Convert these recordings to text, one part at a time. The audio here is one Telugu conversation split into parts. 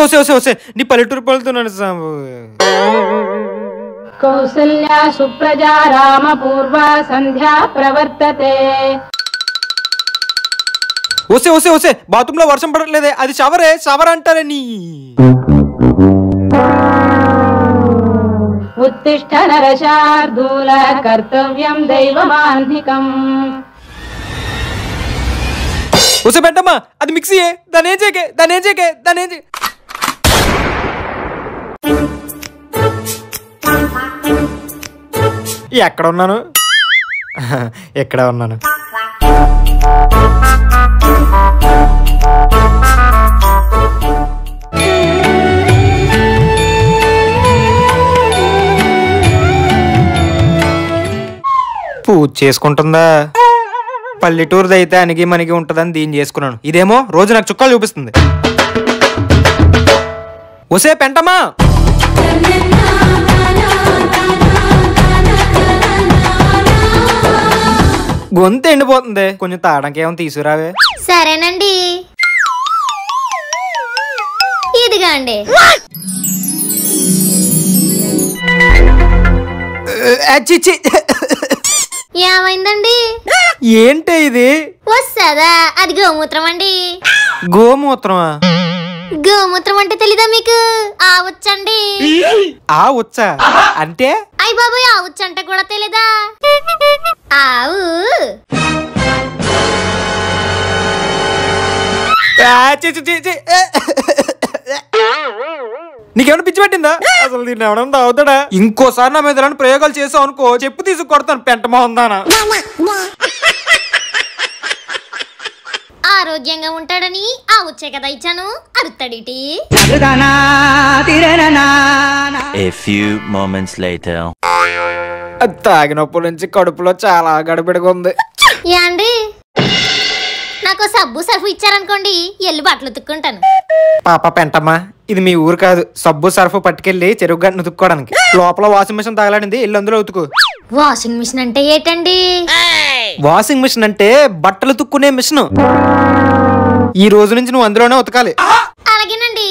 వస్తే వస్తే వస్తే నీ పల్లెటూరు పలుతున్నాను సాంబు కౌసల్యా సుప్రజా రామ పూర్వ సంధ్యా ప్రవర్తతే వస్తే వస్తే వస్తే బాత్రూమ్ లో వర్షం పడట్లేదే అది షవరే షవర్ అంటారే నీ ఉత్తిష్ట నరశార్దూల కర్తవ్యం దైవమాన్ధికం వస్తే పెట్టమ్మా అది మిక్సీయే దాని ఏం చేయకే దాని ఏం చేయకే దాని ఏం చేయ ఎక్కడ ఉన్నాను ఎక్కడ ఉన్నాను పూజ చేసుకుంటుందా పల్లెటూరుది అయితే అనిగి మనకి ఉంటుందని దీన్ని చేసుకున్నాను ఇదేమో రోజు నాకు చుక్కలు చూపిస్తుంది ఒసే పెంటమా గొంతు ఎండిపోతుంది కొంచెం తాడానికి ఏమో తీసుకురావే సరేనండి ఇదిగోండి ఆ, చి, చి. ఏమైందండి ఏంటి ఇది వస్తుందా అది గోమూత్రం అండి గోమూత్రమా గోమూత్రం అంటే తెలీదా మీకు ఆ వచ్చండి ఆ ఉచ్చా అంటే అయ్య బాబాయ్ ఆ వచ్చు అంటే కూడా తెలీదా ఆవు ఆ, చి, చి, చి, చి. నీకేమైనా పిచ్చి పట్టిందా అసలు దీన్ని ఎవడన్నా అవుతాడా ఇంకోసారి నా మీద ఇలాంటి ప్రయోగాలు చేసావు అనుకో చెప్పు తీసుకు కొడతాను పెంట మొహందానా ఆరోగ్యంగా ఉంటాడని ఆ వచ్చే కదా ఇచ్చాను అరుత్తడిటి A few moments later. అది తాగినప్పటి నుంచి కడుపులో చాలా గడబిడగా ఉంది యాండి నాకు సబ్బు సర్ఫ్ ఇచ్చారనుకోండి ఎల్లు బట్టలు ఉతుక్కుంటాను పాప పెంటమ్మా ఇది మీ ఊరు కాదు సబ్బు సర్ఫ్ పట్టుకెళ్ళి చెరువు గట్టును ఉతుక్కోవడానికి లోపల వాషింగ్ మిషన్ తగలాడింది ఇల్లు అందులో ఉతుకు వాషింగ్ మిషన్ అంటే ఏంటండి వాషింగ్ మిషన్ అంటే బట్టలు తుక్కునే మిషన్ ఈ రోజు నుంచి నువ్వు అందులోనే ఉతకాలి అలాగేనండి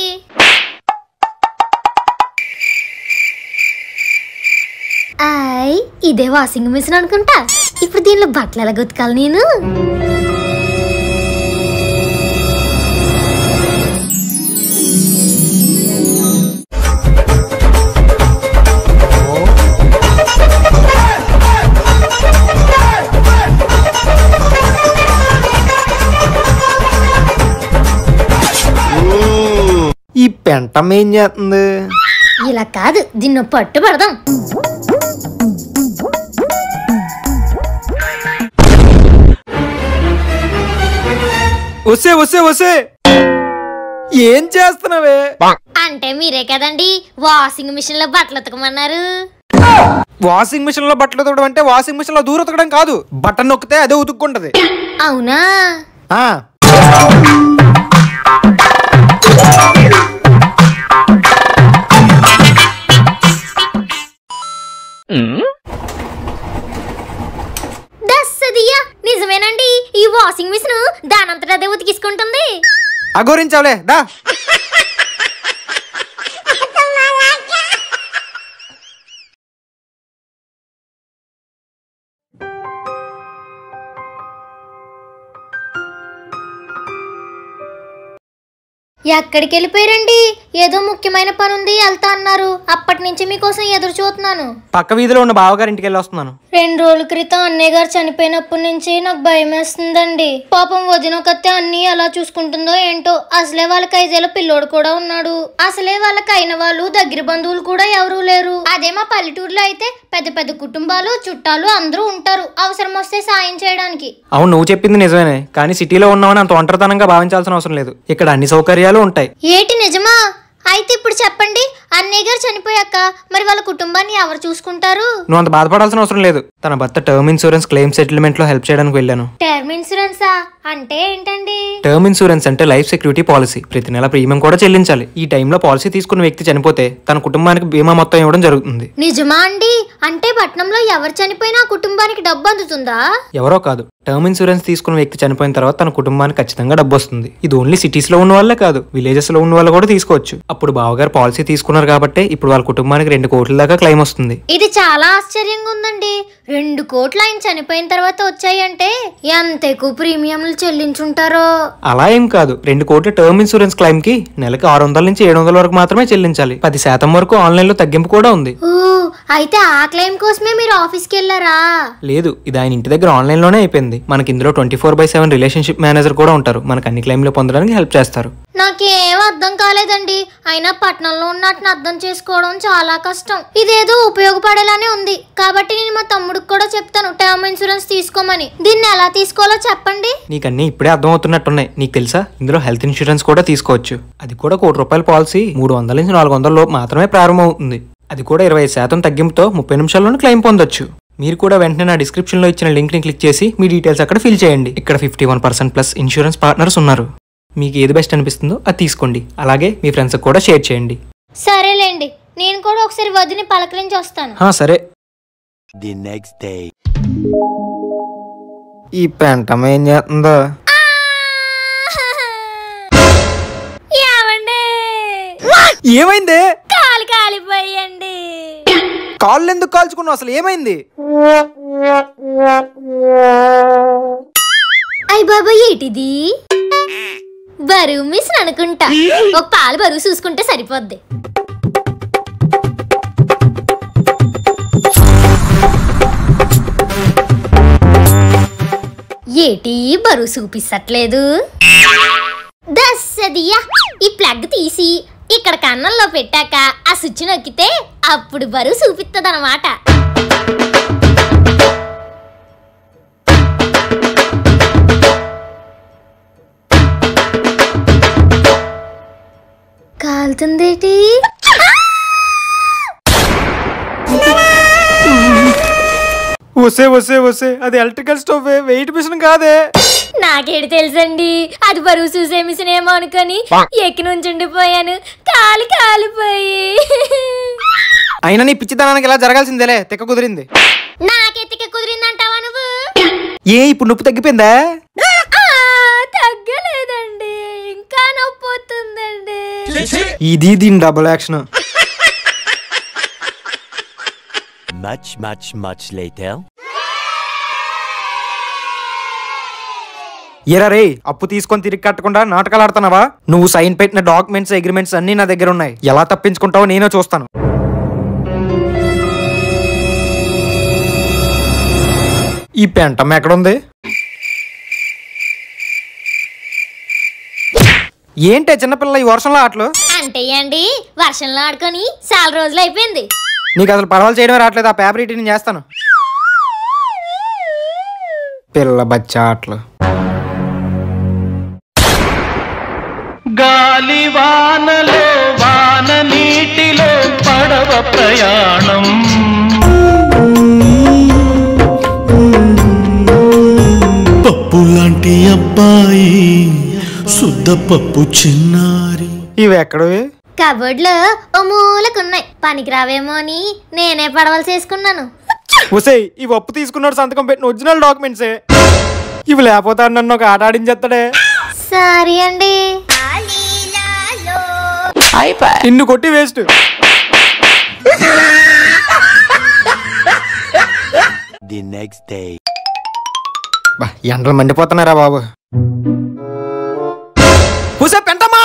ఆయ్ ఇదే వాషింగ్ మిషన్ అనుకుంటా ఇప్పుడు దీనిలో బట్టలు ఎలా ఉతకాలి నేను ఈ పెంటమ్మ ఏం చేస్తుంది ఇలా కాదు దీన్ని పట్టు పడదాం వసే వసే వసే ఏం చేస్తున్నావే అంటే మీరే కదండి వాషింగ్ మిషన్ లో బట్టలు ఉతకమన్నారు వాషింగ్ మిషన్ లో బట్టలు ఉతకడం అంటే వాషింగ్ మిషన్ లో దూరం ఉతకడం కాదు బటన్ నొక్కితే అదే ఉతుక్కుంటది అవునా ఆ దస్సదియా నిజమేనండి ఈ వాషింగ్ మిషన్ దానంతట అదే ఉతికిసుకుంటుంది అఘోరించావులే దా ఎక్కడికి వెళ్ళిపోయారండి ఏదో ముఖ్యమైన పని ఉంది వెళ్తా అన్నారు అప్పటి నుంచి మీకోసం ఎదురు చూస్తున్నాను పక్క వీధిలో ఉన్న బావగారి ఇంటికి వెళ్ళి వస్తున్నాను రెండు రోజుల క్రితం అన్నయ్య గారు చనిపోయినప్పటి నుంచి నాకు భయం వేస్తుందండి పాపం వదిన కత్తే అన్ని ఎలా చూసుకుంటుందో ఏంటో అసలే వాళ్ళకి ఐదేళ్ళ పిల్లోడు కూడా ఉన్నాడు అసలే వాళ్ళకి అయిన వాళ్ళు దగ్గర బంధువులు కూడా ఎవరూ లేరు అదే మా పల్లెటూరులో అయితే పెద్ద పెద్ద కుటుంబాలు చుట్టాలు అందరూ ఉంటారు అవసరం వస్తే సాయం చేయడానికి అవును నువ్వు చెప్పింది నిజమేనే కానీ సిటీలో ఉన్నామని అంత ఒంటరితనంగా భావించాల్సిన అవసరం లేదు ఇక్కడ అన్ని సౌకర్యాలు ఉంటాయి ఏటి నిజమా అయితే ఇప్పుడు చెప్పండి అన్నయ్య గారు చనిపోయాక మరి వాళ్ళ కుటుంబాన్ని ఎవరు చూసుకుంటారు నువ్వు అంత బాధపడాల్సిన అవసరం లేదు తన భర్త టర్మ్ ఇన్సూరెన్స్ క్లెయిమ్ సెటిల్మెంట్ లో హెల్ప్ చేయడానికి వెళ్ళాను టర్మ్ ఇన్సూరెన్సా అంటే ఏంటండి టర్మ్ ఇన్సూరెన్స్ అంటే లైఫ్ సెక్యూరిటీ పాలసీ ప్రతి నెల ప్రీమియం కూడా చెల్లించాలి ఈ టైంలో పాలసీ తీసుకున్న వ్యక్తి చనిపోతే తన కుటుంబానికి బీమా మొత్తం ఇవ్వడం జరుగుతుంది నిజమా అండి అంటే పట్నంలో ఎవరు చనిపోయినా ఆ కుటుంబానికి డబ్బు అందుతుందా ఎవరో కాదు టర్మ్ ఇన్సూరెన్స్ తీసుకున్న వ్యక్తి చనిపోయిన తర్వాత తన కుటుంబానికి ఖచ్చితంగా డబ్బు వస్తుంది ఇది ఓన్లీ సిటీస్ లో ఉన్న వాళ్ళే కాదు విలేజెస్ లో ఉన్న వాళ్ళు కూడా తీసుకోవచ్చు అప్పుడు బావగారు పాలసీ తీసుకున్నారు కాబట్టి ఇప్పుడు వాళ్ళ కుటుంబానికి రెండు కోట్ల దాకా క్లెయిమ్ వస్తుంది ఇది చాలా ఆశ్చర్యంగా ఉందండి రెండు కోట్లు ఆయన చనిపోయిన తర్వాత వచ్చాయంటే ఎంత ఎక్కువ ప్రీమియంలు చెల్లించుంటారో అలా ఏం కాదు రెండు కోట్ల టర్మ్ ఇన్సూరెన్స్ క్లెయిమ్ కి నెలకి ఆరు వందల నుంచి ఏడు వందల వరకు మాత్రమే చెల్లించాలి పది శాతం వరకు ఆన్లైన్ లో తగ్గింపు కూడా ఉంది ఓ అయితే ఆ క్లెయిమ్ కోసమే మీరు ఆఫీస్కి వెళ్ళారా లేదు ఇది ఆయన ఇంటి దగ్గర ఆన్లైన్ లోనే అయిపోయింది మనకి ఇందులో twenty four by seven relationship manager కూడా ఉంటారు మనకు అన్ని క్లెయిమ్లు పొందడానికి హెల్ప్ చేస్తారు నాకేం అర్థం కాలేదండి అయినా పట్నంలో ఉన్నట్టుని అర్థం చేసుకోవడం చాలా కష్టం ఇదేదో ఉపయోగపడేలానే ఉంది కాబట్టి నేను మా తమ్ముడికి కూడా చెప్తాను టర్మ్ ఇన్సూరెన్స్ తీసుకోమని దీన్ని ఎలా తీసుకోవాలో చెప్పండి నీకు అన్ని ఇప్పుడే అర్థమవుతున్నట్టున్నాయి నీకు తెలుసా ఇందులో హెల్త్ ఇన్సూరెన్స్ కూడా తీసుకోవచ్చు అది కూడా కోటి రూపాయల పాలసీ మూడు వందల నుంచి నాలుగు వందల లోపు మాత్రమే ప్రారంభమవుతుంది అది కూడా ఇరవై ఐదు శాతం తగ్గింపుతో ముప్పై నిమిషాల్లోనే క్లెయిమ్ పొందొచ్చు మీరు కూడా వెంటనే నా డిస్క్రిప్షన్లో ఇచ్చిన లింక్ని క్లిక్ చేసి మీ డీటెయిల్స్ అక్కడ ఫిల్ చేయండి ఇక్కడ fifty one percent plus insurance partners ఉన్నారు మీకు ఏది బెస్ట్ అనిపిస్తుందో అది తీసుకోండి అలాగే మీ ఫ్రెండ్స్కి కూడా షేర్ చేయండి సరేలేండి నేను కూడా ఒకసారి వదిని పలకరించి వస్తాను హా, సరే The next day. ఈ పెంటం ఏం చేస్తుందో ఏమండి ఏమైంది కాలు కాలిపోయండి కాళ్ళు ఎందుకు కాల్చుకున్నావు అసలు ఏమైంది అయ్య బాబా ఏటిది బరువు మిస్ అనుకుంటా ఒక పాలు బరువు చూసుకుంటే సరిపోద్ది ఏటి బరువు చూపిస్తట్లేదు దస్సదియా ఈ ప్లగ్ తీసి ఇక్కడ కన్నంలో పెట్టాక ఆ స్విచ్ నొక్కితే అప్పుడు బరువు చూపిస్తుంది కాలుతుందేటి వసే వసే వసే అది ఎలక్ట్రికల్ స్టవ్ వెయిట్ మిషన్ కాదే నాకేడు తెలుసండి అది బరువు చూసే మిషన్ ఏమో అనుకొని ఎక్కి నుంచుండిపోయాను కాలి కాలిపోయి అయినా నీ పిచ్చితనానికి ఇలా జరగాల్సిందేలే తెక్క కుదిరింది నాకెత్తిక కుదిరిందంటావా నువ్వు ఏ ఇప్పుడు నొప్పి తగ్గిపోయిందా ఆ, తగ్గలేదండి ఇంకా నొప్పి వస్తుందండి ఇది దీని double action Much, much, much later. ఎరా రే అప్పు తీసుకొని తిరిగి కట్టకుండా నాటకాలు ఆడుతున్నావా నువ్వు సైన్ పెట్టిన డాక్యుమెంట్స్ అగ్రిమెంట్స్ అన్ని నా దగ్గర ఉన్నాయి ఎలా తప్పించుకుంటావో నేనే చూస్తాను ఈ పెంటమ్మ ఎక్కడుంది ఏంటే చిన్నపిల్ల ఈ వర్షంలో ఆటలు అంటే అండి వర్షంలో ఆడుకొని చాలా రోజులు అయిపోయింది నీకు అసలు పర్వాలు చేయడమే రావట్లేదు ఆ పేపర్ ఇటీ నేను చేస్తాను పిల్ల బచ్చా ఆటలు గాలి వానలో వాన నీటిలో పడవ ప్రయాణం పప్పు లాంటి అబ్బాయి శుద్ధ పప్పు చిన్నారి ఇవి ఎక్కడవి కబోర్డ్ లో ఓ మూలకున్నాయి పనికి రావేమో అని నేనే పడవలు చేసుకున్నాను ఒసేయ్ ఇవి అప్పు తీసుకున్నాడు సంతకం పెట్టిన ఒరిజినల్ డాక్యుమెంట్సే ఇవి లేకపోతే ఆడు నన్ను ఒక ఆట ఆడించేస్తాడే సారీ అండి నిన్ను కొట్టి వేస్ట్ The next day. ఎండలు మండిపోతున్నారా బాబు ఒసే పెంటమ్మా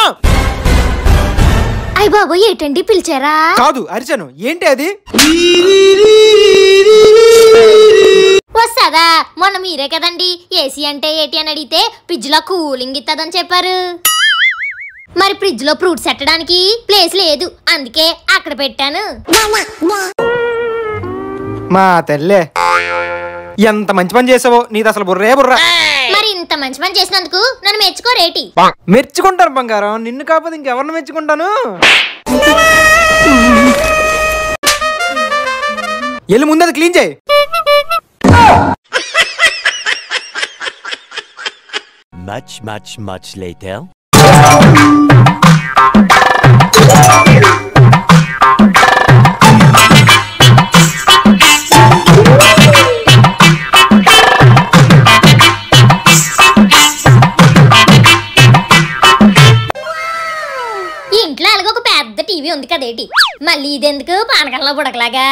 అయ్య బాబు ఏంటండి పిలిచారా కాదు అరిచాను ఏంటి అది వస్తుందా మొన్న మీరే కదండి ఏసీ అంటే ఏటి అని అడిగితే ఫ్రిడ్జ్ లో కూలింగ్ ఇస్తుందని చెప్పారు మరి ఫ్రిడ్జ్ లో ఫ్రూట్స్ పెట్టడానికి ప్లేస్ లేదు అందుకే అక్కడ పెట్టాను మా తల్లే ఎంత మంచి పని చేసావో నీది అసలు బుర్రే బుర్రా మరి ఇంత మంచి పని చేసినందుకు నన్ను మెచ్చుకోరేటి మెచ్చుకుంటాను బంగారం నిన్ను కాకపోతే ఇంకెవరిని మెచ్చుకుంటాను వెళ్ళి ముందు అది క్లీన్ చేయి Much, much, much later. ఈ ఇంట్లో అలాగ ఒక పెద్ద టీవీ ఉంది కదేటి మళ్ళీ ఇదెందుకు పానకంలో బుడకలాగా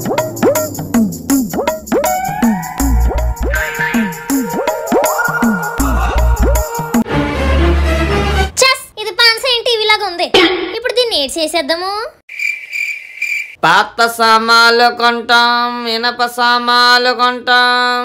చస్ ఇది పాన్సైన్ టీవీ లాగా ఉంది ఇప్పుడు దీన్ని ఏడ్ చేసేద్దాము పాత సామాన్లు కొంటాం ఇనప సామాన్లు కొంటాం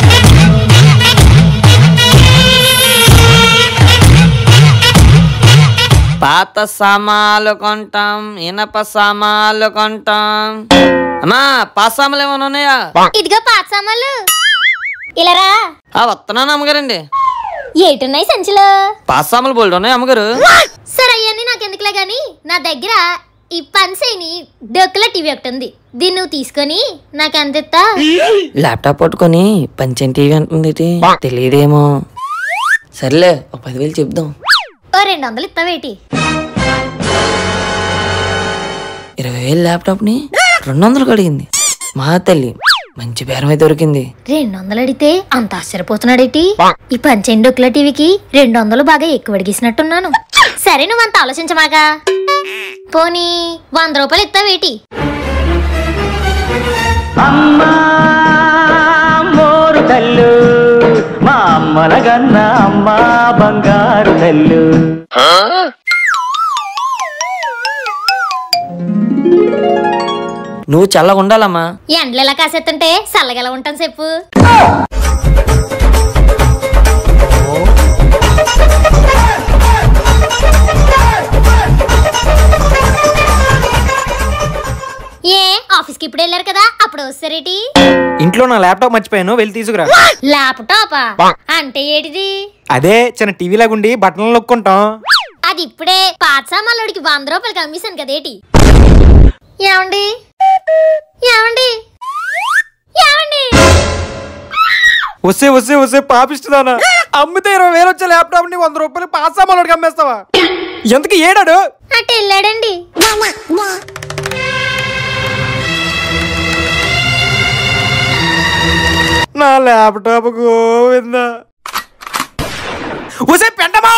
పాత సామాన్లు కొంటాం ఇనప సామాన్లు కొంటాం అమ్మా పాత సామాన్లు ఏమైనా ఉన్నాయా ఇదిగో పాత సామాన్లు ఇలారా ఆ వస్తున్నాను అమ్మగారండి ఏటున్నాయి సంచిలో పాత సామాన్లు బోల్డ్ ఉన్నాయి అమ్మగారు సరే అవన్నీ నాకెందుకులే గాని నా దగ్గర ఈ పన్సైని డొక్కుల టీవీ ఒకటి ఉంది దీన్ని నువ్వు తీసుకొని నాకు అందిస్తా ల్యాప్టాప్ పట్టుకొని పంచం టీవీ అంటుంది ఇది. తెలియదేమో సర్లే ఒక పదివేలు చెప్దాం ఓ రెండు వందలు ఇస్తావేటి ఇరవై వేలు ల్యాప్టాప్ని రెండు వందలు అడిగింది మా తల్లి మంచి బేరమే దొరికింది రెండు వందలు అడిగితే అంత ఆశ్చర్యపోతున్నాడేటి ఈ పంచైన్ డొక్కుల టీవీకి రెండు వందలు బాగా ఎక్కువ అడిగేసినట్టున్నాను సరే నువ్వు అంత ఆలోచించమాగా పోనీ వంద రూపాయలు ఇస్తావేటి అమ్మా మోరు తల్లు మా అమ్మల గన్న అమ్మ బంగారు తల్లు నువ్వు చల్లగా ఉండాలమ్మా ఎండలు ఎలా కాసేస్తుంటే చల్లగా ఎలా ఉంటాను చెప్పు ఏ ఆఫీస్కి ఇప్పుడు వెళ్ళారు కదా అప్పుడు వస్తారేటి ఇంట్లో నా ల్యాప్టాప్ మర్చిపోయాను వెళ్ళి తీసుకురా ల్యాప్టాపా అంటే ఏటిది అదే చిన్న టీవీ లాగుండి బట్టలు నొక్కుంటాం అది ఇప్పుడే పాత సామాన్లోడికి వంద రూపాయలకి అమ్మేశాను కదేటి ఏమండి ఏమండి ఏమండి వస్తే వస్తే వస్తే పాపిస్తుందానా అమ్మితే ఇరవై వేలు వచ్చే ల్యాప్టాప్ ని వంద రూపాయలు పాస్ సామాన్లోకి అమ్మేస్తావా ఎందుకు ఏడాడు అటు వెళ్ళాడండి నా ల్యాప్టాప్ గోవిందా వసే పెంటమా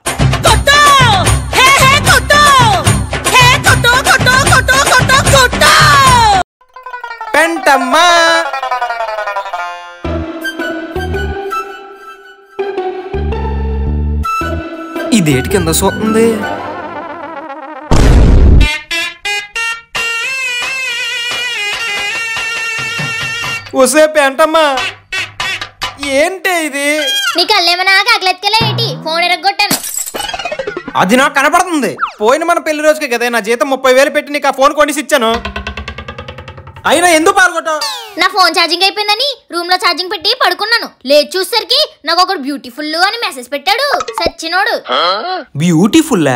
పెంటమ్మా ఇదేటి కింద చూస్తుంది వసే పెంటమ్మా ఏంటి ఇది నీ కళ్ళేమన్నా కాకలెత్తుకెళ్ళా ఏంటి ఫోన్ ఎరగొట్టాను అది నాకు కనపడుతుంది పోయిన మన పెళ్లి రోజుకి కదా నా జీతం ముప్పై వేలు పెట్టి నీకు ఆ ఫోన్ కొనిసి ఇచ్చాను అయినా ఎందుకు పాల్గొట్టావు నా ఫోన్ ఛార్జింగ్ అయిపోయిందని రూమ్ లో ఛార్జింగ్ పెట్టి పడుకున్నాను లేచి చూసేసరికి నాకు ఒకడు బ్యూటిఫుల్ అని మెసేజ్ పెట్టాడు సచ్చినోడు బ్యూటిఫుల్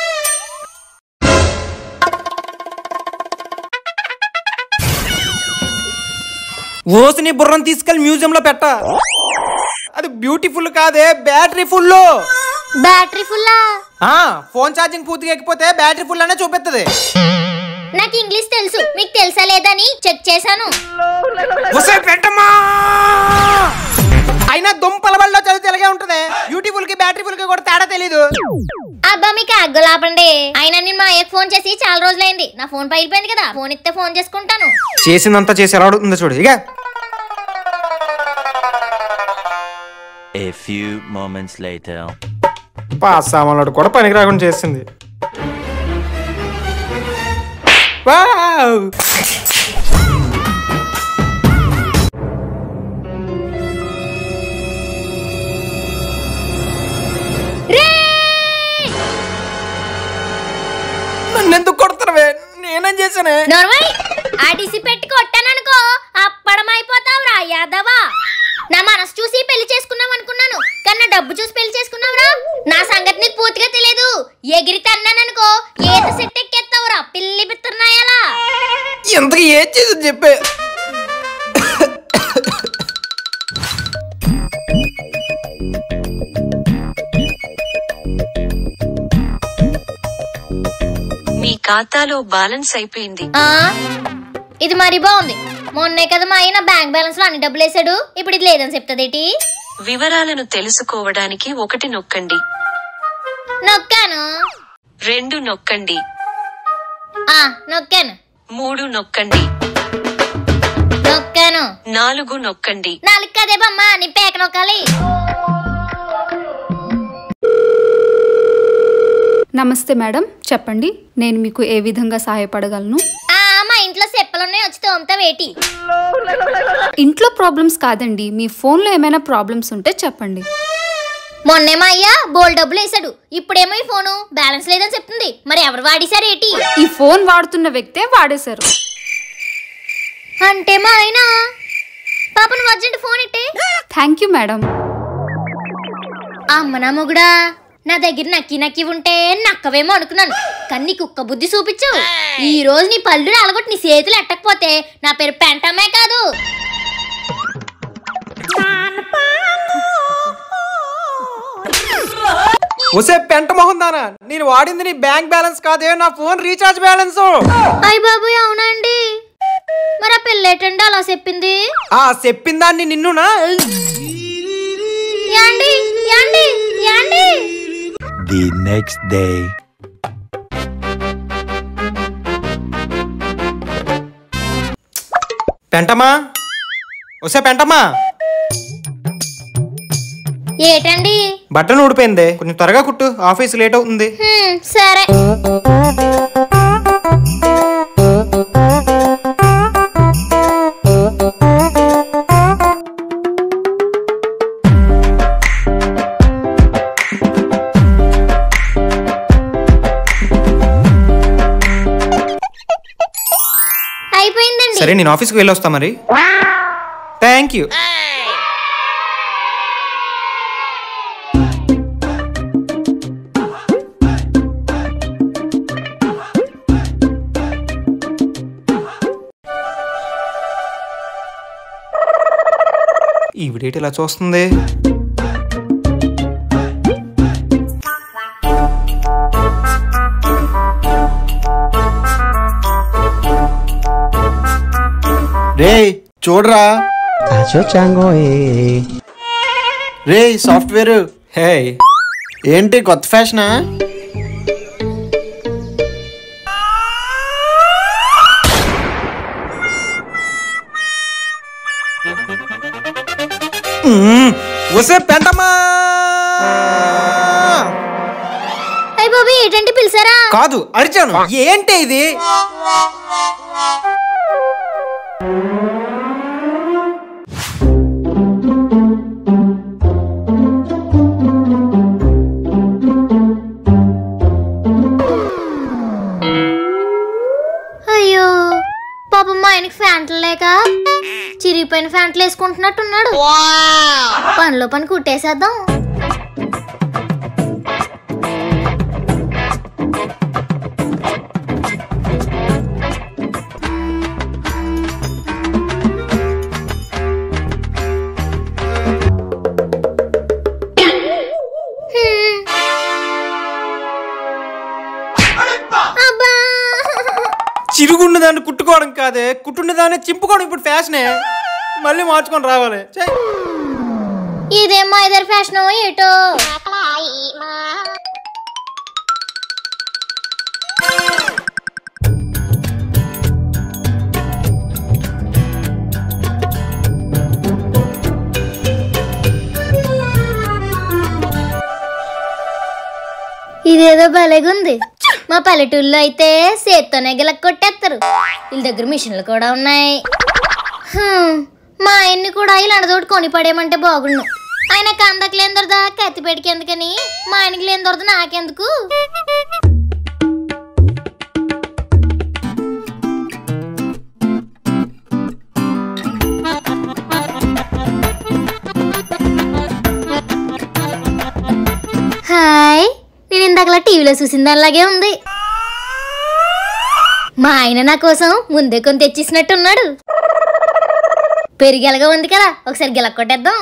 ఓసి నీ బుర్రం తీసుకెళ్లి మ్యూజియం లో పెట్ట అది బ్యూటిఫుల్ కాదే బ్యాటరీ ఫుల్ బ్యాటరీ ఫుల్లా ఫోన్ ఛార్జింగ్ పూర్తిగా ఎక్కిపోతే బ్యాటరీ ఫుల్ అనే చూపిస్తుంది నాకు ఇంగ్లీష్ తెలుసు మీకు తెలుసా లేదని చెక్ చేశాను ఒసే పెట్టమ్మా అయినా దుంపల బళ్ళలో చదివితే ఇలాగే ఉంటది బ్యూటిఫుల్ కి బ్యాటరీ ఫుల్ కి కూడా తేడా తెలీదు అబ్బా మీకు అగ్గులాపండి అయినా నేను మా అయ్యకు ఫోన్ చేసి చాలా రోజులైంది నా ఫోన్ పగిలిపోయింది కదా ఫోన్ ఇస్తే ఫోన్ చేసుకుంటాను చేసిందంతా చేసి ఎలా అడుగుతుందో చూడు ఇక A few moments later. పాస్ సామాన్లు కూడా పనికి రాకుండా చేసింది వావ్! నన్నెందుకు కొడతావే నేనేం చేశానే నోర్మై ఆడిసి పెట్టి కొట్టాననుకో అప్పడమైపోతావురా యాదవా నా మనసు చూసి పెళ్లి చేసుకున్నాం అనుకున్నాను కానీ నా డబ్బు చూసి పెళ్లి చేసుకున్నావురా నా సంగతి నీకు పూర్తిగా తెలియదు ఎగిరి తన్నాననుకో ఏత సెట్ ఎక్కేస్తావురా పిల్లి బిత్తరు ఏం చేసింది చెప్పే మీ ఖాతాలో బ్యాలెన్స్ అయిపోయింది ఆ ఇది మరీ బాగుంది మొన్నే కదా మా ఆయన బ్యాంక్ బ్యాలెన్స్ లో అన్ని డబ్బులు వేసాడు ఇప్పుడు ఇది లేదని చెప్తాదేటి వివరాలను తెలుసుకోవడానికి ఒకటి నొక్కండి నొక్కాను రెండు నొక్కండి ఆ నొక్కాను మూడు నొక్కండి నొక్కాను నాలుగు నొక్కండి నాలుగు కదే బమ్మ నీ పేక నొక్కాలి నమస్తే మేడం చెప్పండి నేను మీకు ఏ విధంగా సహాయపడగలను ఆ మా ఇంట్లో చెప్పలున్నాయి వచ్చి తోముతా వేటి ఇంట్లో ప్రాబ్లమ్స్ కాదండి మీ ఫోన్లో ఏమైనా ప్రాబ్లమ్స్ ఉంటే చెప్పండి మొన్నే మా అయ్య బోల్ డబ్బులు వేసాడు ఇప్పుడేమో ఈ ఫోను బ్యాలెన్స్ లేదని చెప్తుంది మరి ఎవరు వాడేశారు ఏటి ఈ ఫోన్ వాడుతున్న వ్యక్తే వాడేశారు అంటే మా ఆయన పాప నువ్వు అర్జెంట్ ఫోన్ ఇట్టే థ్యాంక్ యూ మేడం అమ్మ నా మొగుడా నా దగ్గర నక్కి నక్కి ఉంటే నక్కవేమో అనుకున్నాను కానీ నీ కుక్క బుద్ధి చూపించావు ఈ రోజు నీ పళ్ళు అలగొట్టి నీ చేతులు ఎట్టకపోతే నా పేరు పెంటమే కాదు ఒసే పెంట మొహం దానా నేను వాడింది నీ బ్యాంక్ బ్యాలెన్స్ కాదే నా ఫోన్ రీఛార్జ్ బ్యాలెన్స్ అయ్య బాబు అవునండి మరి ఆ పిల్లేటండి అలా చెప్పింది ఆ చెప్పిన దాన్ని నిన్నునా యాండి యాండి యాండి The next day. పెంటమా ఒసే పెంటమా ఏటండి బట్టను ఊడిపోయింది కొంచెం త్వరగా కుట్టు ఆఫీస్ లేట్ అవుతుంది హ్మ్, సరే అయిపోయిందండి సరే నేను ఆఫీస్కి వెళ్ళొస్తా మరి థ్యాంక్ యూ ఈ విడేటి ఇలా చూస్తుంది రే చూడరా రే సాఫ్ట్వేర్ హే ఏంటి కొత్త ఫ్యాషనా వసే పెంటమా అయ్య బాబు ఏంటంటే పిలిచారా కాదు అరిచాను ఏంటి ఇది అయ్యో పాపం మా ఆయనకి ఫ్యాంట్లు లేక చిరిగిపోయిన ఫ్యాంట్లు వేసుకుంటున్నట్టున్నాడు పనిలో పని కుట్టేసేద్దాం హ్మ్. అబ్బా చిరుగున్న దాన్ని కుట్టుకోవడం కాదే కుట్టున్న దాన్ని చింపుకోవడం ఇప్పుడు ఫ్యాషనే మళ్ళీ మార్చుకొని రావాలి ఛే. ఇదేమో ఇద్దరు ఫ్యాషన్ ఏటో ఇదేదో భలేగుంది మా పల్లెటూళ్ళలో అయితే చేత్తోనే గిలక్ కొట్టేస్తారు వీళ్ళ దగ్గర మిషన్లు కూడా ఉన్నాయి హ్మ్, మా ఆయన్ని కూడా ఇలాంటి తోటి కొని పడేయమంటే బాగుండు ఆయన కందకు లేని దొరదా కత్తిపేటికి ఎందుకని మా ఆయనకి లేని దొరద నాకెందుకు హాయ్ నేను ఇందాకలా టీవీలో చూసిన దానిలాగే ఉంది మా ఆయన నా కోసం ముందే కొని తెచ్చేసినట్టున్నాడు పెరిగెలగా ఉంది కదా ఒకసారి గిలక్ కొట్టేద్దాం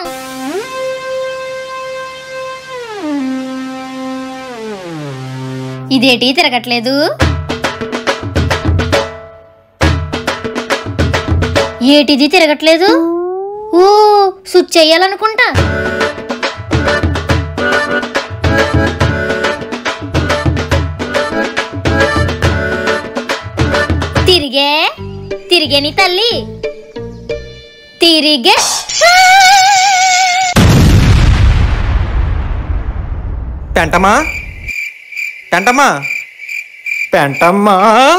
ఇదేటి తిరగట్లేదు ఏటిది తిరగట్లేదు ఓ స్విచ్ చెయ్యాలనుకుంటా తిరిగే తిరిగే నీ తల్లి తిరిగే పెంటమా పెంటమా పెంటమ్మా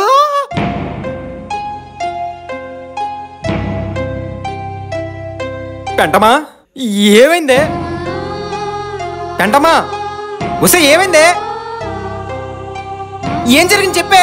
పెంటమా ఏమైందే పెంటమా ఉసే ఏమైందే ఏం జరిగింది చెప్పే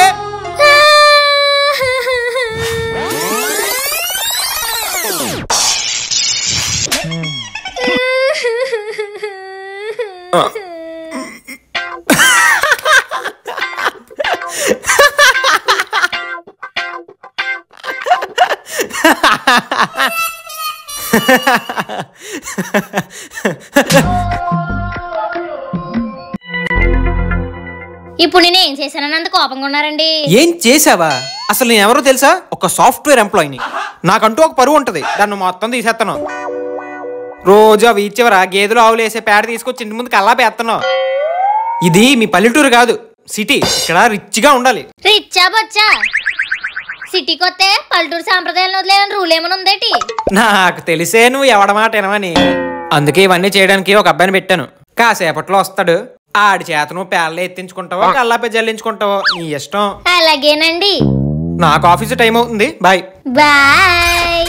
ఇప్పుడు నేను ఏం చేశానని అంత కోపంగా ఉన్నారండి ఏం చేసావా అసలు నేను ఎవరో తెలుసా ఒక సాఫ్ట్వేర్ ఎంప్లాయీని నాకంటూ ఒక పరువు ఉంటది దాన్ని మొత్తం తీసేస్తాను రోజు అవి ఇచ్చేవరా గేదెలు ఆవులు వేసే పేడ తీసుకొచ్చి ఇంటి ముందుకు అల్లా పేస్తున్నావు ఇది మీ పల్లెటూరు కాదు సిటీ ఇక్కడ రిచ్గా ఉండాలి రిచ్చా బొచ్చా సిటీకి వస్తే పల్లెటూరు సాంప్రదాయాలను వదిలేని రూల్ ఏమైనా ఉందేటి నాకు తెలిసే నువ్వు ఎవడమాట వినవని అందుకే ఇవన్నీ చేయడానికి ఒక అబ్బాయిని పెట్టాను కాసేపట్లో వస్తాడు ఆడి చేత నువ్వు పేళ్ళ ఎత్తించుకుంటావో కల్లాపై జల్లించుకుంటావో నీ ఇష్టం అలాగేనండి నాకు ఆఫీస్ టైం అవుతుంది బాయ్ బాయ్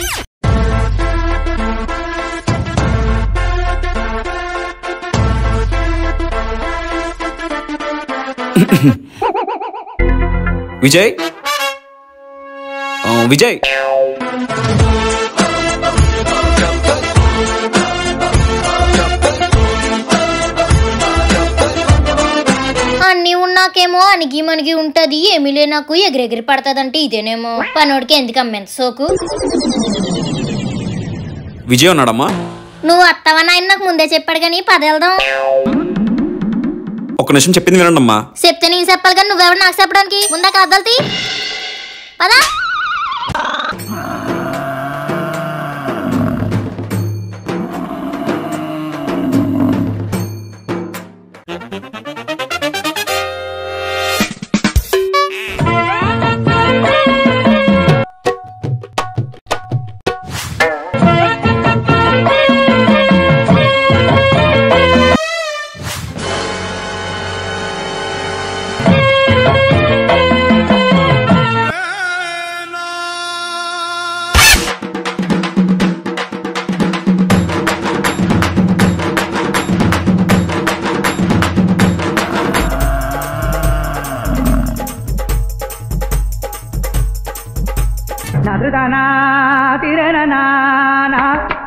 విజయ్ ఆ, విజయ్ అన్ని ఉన్నాకేమో అణిగి మణిగి ఉంటది ఏమీ లే నాకు ఎగిరెగిరి పడతదంటే ఇదేనేమో పనోడికి ఎందుకు అమ్మేంత సోకు విజయ్ ఉన్నాడమ్మా నువ్వు వస్తావని ఆయన నాకు ముందే చెప్పాడు కానీ పద వెళ్దాం ఒక్క నిమిషం చెప్పింది వినండి అమ్మా చెప్తే నేను చెప్పాలి కానీ నువ్వెవరు నాకు చెప్పడానికి ముందా కదలతి పదా నదుదనా తిరణనానా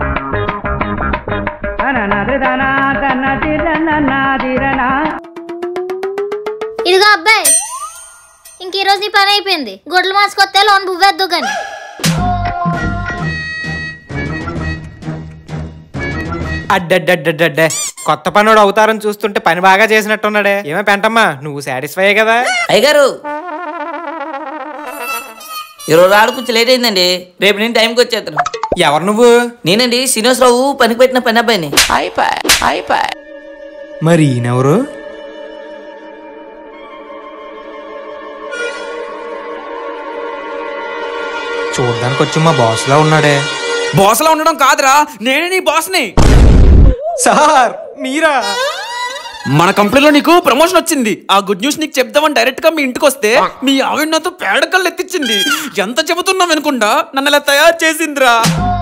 నదుదనా తన తిరణనా తిరణా ఇదిగో అబ్బాయి ఇంక ఈ రోజు నీ పని అయిపోయింది గొడ్లు మార్చుకొస్తే లోన్ బువ్వేద్దు గాని అడ్డడ్డడ్డడ్డే కొత్త పనుడు అవుతారని చూస్తుంటే పని బాగా చేసినట్టున్నాడే ఏమే పెంటమ్మా నువ్వు సాటిస్ఫై కదా అయ్యగారు ఈరోజు ఆడు కొంచెం లేట్ అయిందండి రేపు నేను టైంకి వచ్చేస్తాను ఎవరు నువ్వు నేనండి శ్రీనివాసరావు పనికి పెట్టిన పని అబ్బాయిని అయిపోయి అయిపోయి మరి ఈయనెవరు చూడడానికి వచ్చి మా బాస్ లా ఉన్నాడే బాస్లా ఉండడం కాదురా నేనే నీ బాస్ని సార్ మీరా మన కంపెనీలో నీకు ప్రమోషన్ వచ్చింది ఆ గుడ్ న్యూస్ నీకు చెప్దామని డైరెక్ట్ గా మీ ఇంటికి వస్తే మీ ఆవిడ నాతో పేడకళ్ళు ఎత్తిచ్చింది ఎంత చెబుతున్నావు అనుకుంటా నన్ను ఇలా తయారు చేసిందిరా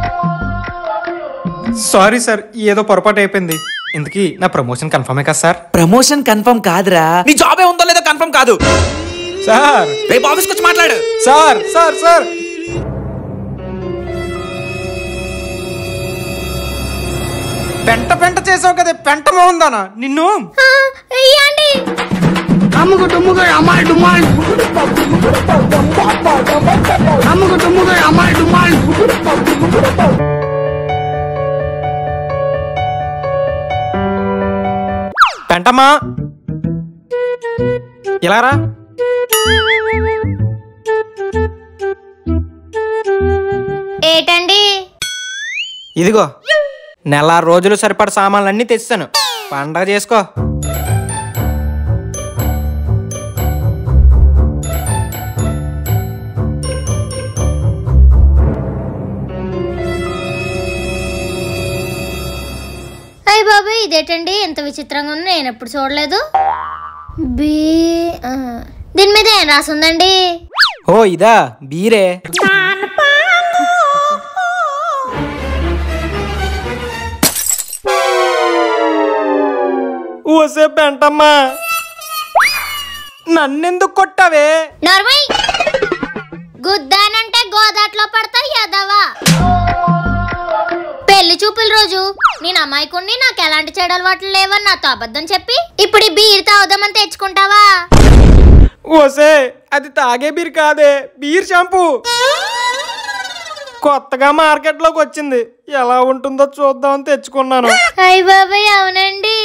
సారీ సార్ ఏదో పొరపాటు అయిపోయింది ఇంతకీ నా ప్రమోషన్ కన్ఫర్మే కదా సార్ ప్రమోషన్ కన్ఫర్మ్ కాదురా నీ జాబే ఉందో లేదో కన్ఫర్మ్ కాదు సార్ రేపు ఆఫీస్కి వచ్చి మాట్లాడు సార్ సార్ సార్ పెంట పెంట చేసావు కదా పెంట బాగుందానా నిన్ను ఏంటి అమ్ముకు డుమ్ముకు అమ్మాయి డుమ్మాయి అమ్ముకు డుమ్ముకు అమ్మాయి డుమ్మాయి పెంటమ్మా ఇలా రా ఏటండి ఇదిగో నెల రోజులు సరిపడ సామాన్లన్నీ తెచ్చాను పండగ చేసుకో అయ్య బాబు ఇదేటండి ఎంత విచిత్రంగా ఉంది నేను ఎప్పుడు చూడలేదు బి ఆ, దీని మీద ఏం రాసుందండి ఓ ఇదా బీరే ఓసే పెంటమ్మా నన్నెందుకు కొట్టావే నర్మయ్ గుద్దానంటే గోదాట్లో పడతా యదవా పెళ్లి చూపుల రోజు నేను అమాయకుణ్ణి నాకు ఎలాంటి చెడు అలవాట్లు లేవని నాతో అబద్ధం చెప్పి ఇప్పుడు ఈ బీర్ తాగుదామని తెచ్చుకుంటావా ఓసే అది తాగే బీర్ కాదే బీర్ షాంపూ కొత్తగా మార్కెట్లోకి వచ్చింది ఎలా ఉంటుందో చూద్దామని తెచ్చుకున్నాను అయ్య బాబాయ్ అవునండి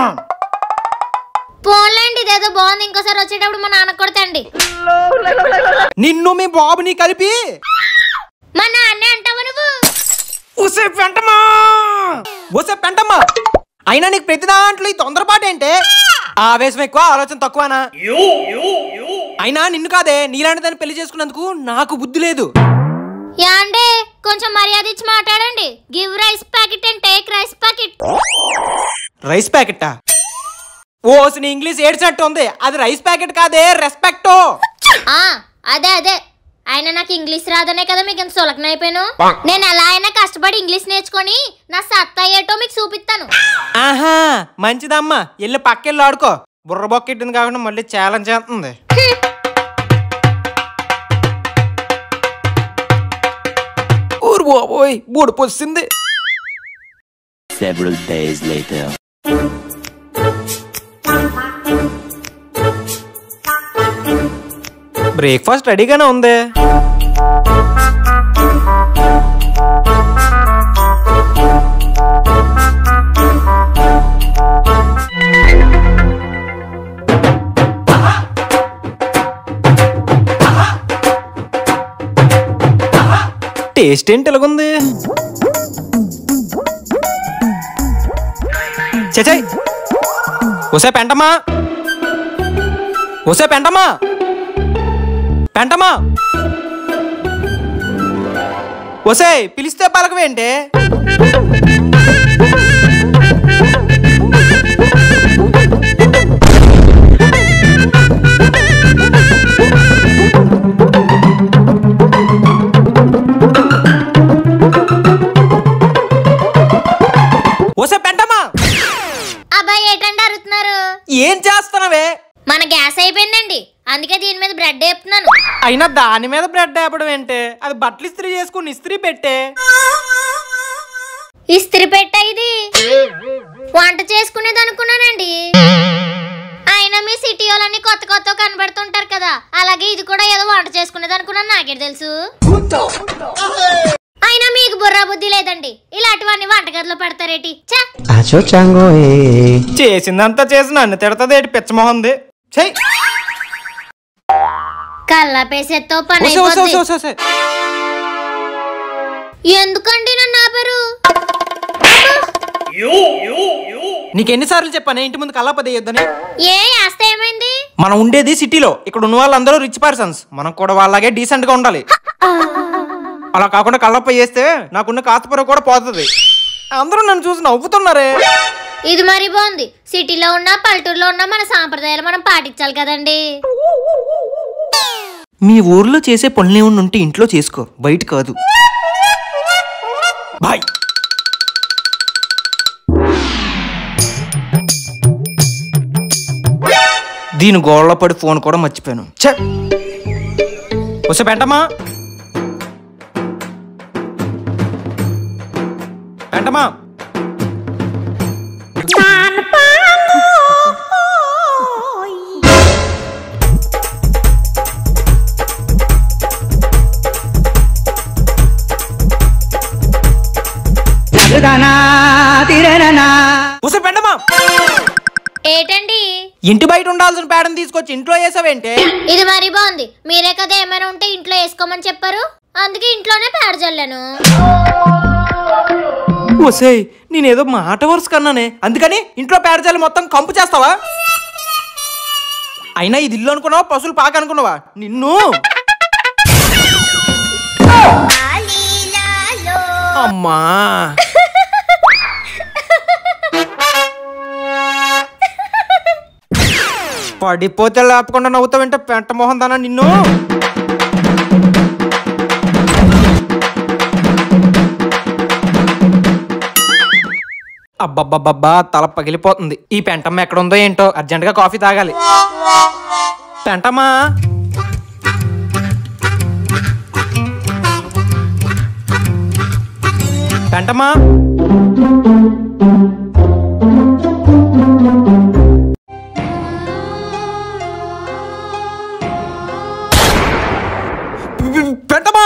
పోన్లేండి ఇదేదో బాగుంది ఇంకోసారి వచ్చేటప్పుడు మా నాన్న కొడతండి నిన్ను మీ బాబుని కలిపి మా నాన్నే అంటావు నువ్వు ఒసే పెంటమ్మా ఒసే పెంటమ్మా అయినా నీకు ప్రతి దాంట్లో ఈ తొందరపాటు ఏంటే ఆవేశం ఎక్కువ ఆలోచన తక్కువనా అయినా నిన్ను కాదే నీలాంటి దాన్ని పెళ్లి చేసుకున్నందుకు నాకు బుద్ధి లేదు యాండే కొంచెం మర్యాద ఇచ్చి మాట్లాడండి give rice packet and take rice packet rice ప్యాకెట్టా ఓసి నీ ఇంగ్లీష్ ఏడ్చినట్టు ఉంది అది రైస్ ప్యాకెట్ కాదే రెస్పెక్ట్ ఆ అదే అదే ఆయన నాకు ఇంగ్లీష్ రాదనే కదా మీకు ఇంత సులకన అయిపోయాను నేను ఎలా అయినా కష్టపడి ఇంగ్లీష్ నేర్చుకొని నా సత్తా ఏటో మీకు చూపిస్తాను ఆహా మంచిదమ్మా వెళ్ళి పక్కెళ్ళి ఆడుకో బుర్ర బొక్కెట్టింది కాకుండా మళ్ళీ ఛాలెంజ్ చేస్తుంది ఊరు బాబోయ్ బూడిపు వచ్చింది Several days later. బ్రేక్ఫాస్ట్ రెడీగానే ఉంది టేస్ట్ ఏంటి ఎలాగుంది చచాయ్ ఒసే పెంటమా ఒసే పెంటమా పెంటమా ఒసే పిలిస్తే పలకవేంటే ఒసే పెంటమా అబ్బాయి ఏటండి అరుతున్నారు ఏం చేస్తున్నావే మన గ్యాస్ అయిపోయిందండి అందుకే దీని మీద బ్రెడ్ వేపుతున్నాను అయినా దాని మీద బ్రెడ్ వేపడం ఏంటే అది బట్టలు ఇస్త్రీ చేసుకుని ఇస్త్రీ పెట్టే ఇస్త్రీ పెట్టా ఇది వంట చేసుకునేది అనుకున్నానండి అయినా మీ సిటీ వాళ్ళని కొత్త కొత్త కనబడుతుంటారు కదా అలాగే ఇది కూడా ఏదో వంట చేసుకునేది అనుకున్నాను నాకే తెలుసు అయినా మీకు బుర్రా బుద్ధి లేదండి ఇలాంటివన్నీ వంటగదిలో పెడతారేటి ఛే! చేసిందంతా చేసి నన్ను తిడతది ఏంటి పిచ్చమోహంది చెయ్ కల్లాపేసేతో పని ఒసే, ఒసే, అయిపోద్ది. ఒసే, ఒసే, ఒసే. ఎందుకండి నన్ను ఆపరు నీకెన్నిసార్లు చెప్పాను ఇంటి ముందు కల్లాపది వేయొద్దని ఏ వేస్తే ఏమైంది మనం ఉండేది సిటీలో ఇక్కడ ఉన్న వాళ్ళందరూ రిచ్ పర్సన్స్ మనం కూడా వాళ్ళగే డీసెంట్ గా ఉండాలి అలా కాకుండా కళ్ళప్ప చేస్తే నాకున్న కాస్తపుర కూడా పోతుంది అందరూ నన్ను చూసి నవ్వుతున్నారే ఇది మరి బాగుంది సిటీలో ఉన్నా పల్లెటూరులో ఉన్నా మన సాంప్రదాయాలు మనం పాటించాలి కదండి మీ ఊర్లో చేసే పనులు ఏమన్నా ఉంటే ఇంట్లో చేసుకో బయట కాదు బాయ్ దీని గోళ్ళ పడి ఫోన్ కూడా మర్చిపోయాను ఛే వస్తే పెంటమా పెంటమా ఉసే పెండమా ఏటండి ఇంటి బయట ఉండాల్సిన పేడను తీసుకొచ్చి ఇంట్లో వేసావేంటే ఇది మరీ బాగుంది మీరే కదా ఏమైనా ఉంటే ఇంట్లో వేసుకోమని చెప్పారు అందుకే ఇంట్లోనే పేడ చల్లాను ఒసేయ్ నేనేదో మాట వరుస కన్నానే అందుకని ఇంట్లో పేడజాలి మొత్తం కంపు చేస్తావా అయినా ఇది ఇల్లు అనుకున్నావా పశువులు పాక అనుకున్నావా నిన్ను అమ్మా పడిపోతే లేపకుండా నవ్వుతావంటే పెంట మొహం దానా నిన్ను అబ్బబ్బబ్బబ్బా తల పగిలిపోతుంది ఈ పెంటమ్మ ఎక్కడ ఉందో ఏంటో అర్జెంటుగా కాఫీ తాగాలి పెంటమ్మా పెంటమ్మా పెంటమ్మా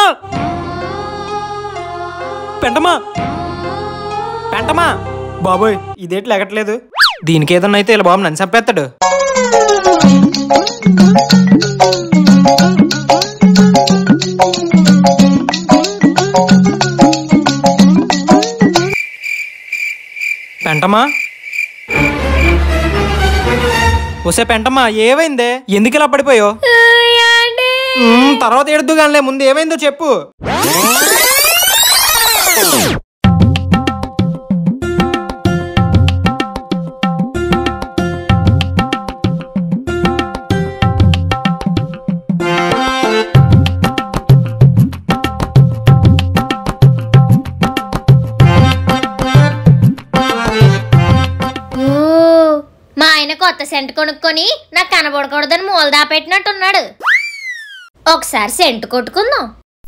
పెంటమ్మా పెంటమా బాబోయ్ ఇదేటి లెగట్లేదు దీనికి ఏదన్నా అయితే ఇలా బాబు నన్ను చంపేస్తాడు పెంటమా వసే పెంటమ్మా ఏమైందే ఎందుకు ఇలా పడిపోయావు మ్మ్, తర్వాత ఎడుదు గానిలే ముందు ఏమైందో చెప్పు ఓ, మా ఆయన కొత్త సెంట్ కొనుక్కొని నాకు కనబడకూడదని మూల దాపెట్టినట్టున్నాడు ఒకసారి సెంట్ కొట్టుకుందాం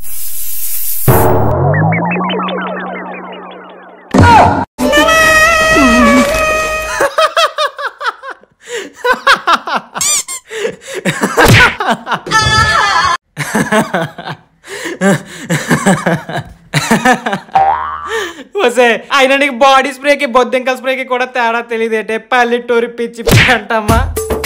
వసే అయినా నీకు బాడీ స్ప్రేకి బొద్దింకల స్ప్రేకి కూడా తేడా తెలియదేటే పల్లెటూరి పిచ్చి పెంటమ్మా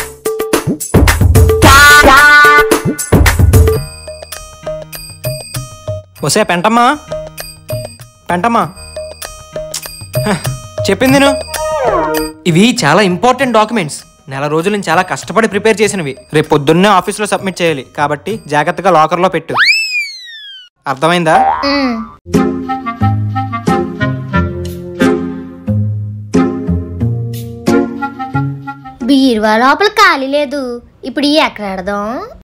వసే పెంటమ్మా పెంటమ్మా హ, చెప్పింది నేను ఇవి చాలా ఇంపార్టెంట్ డాక్యుమెంట్స్ నెల రోజుల నుంచి చాలా కష్టపడి ప్రిపేర్ చేసినవి రేపు పొద్దున్నే ఆఫీస్లో సబ్మిట్ చేయాలి కాబట్టి జాగ్రత్తగా లాకర్లో పెట్టు అర్థమైందా ఉమ్. బీరువా లోపల ఖాళీ లేదు ఇప్పుడు ఈ ఎక్కడ ఆడదాం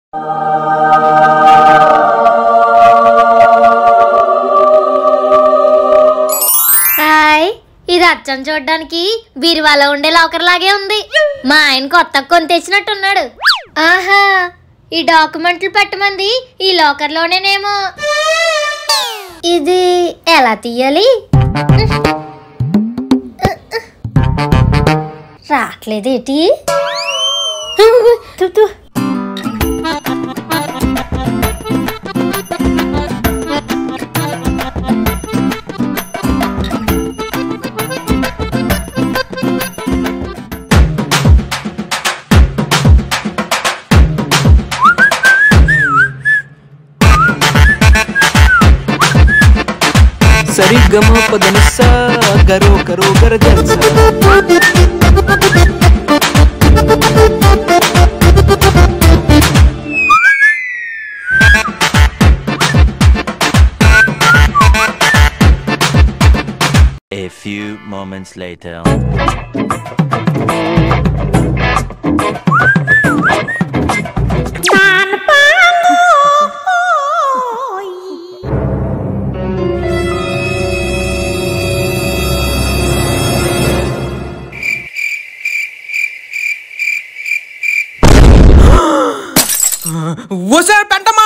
హాయ్ ఇది అచ్చం చూడడానికి బీరువాలో ఉండే లాకర్ లాగే ఉంది మా ఆయన కొత్త కొని తెచ్చినట్టున్నాడు ఆహా ఈ డాక్యుమెంట్లు పెట్టమంది ఈ లాకర్ లోనేనేమో ఇది ఎలా తీయాలి రావట్లేదేటి తు, తు. సరి గమ పదనిస గరో కరో గర జల్సా A few moments later. వసే పెంటమా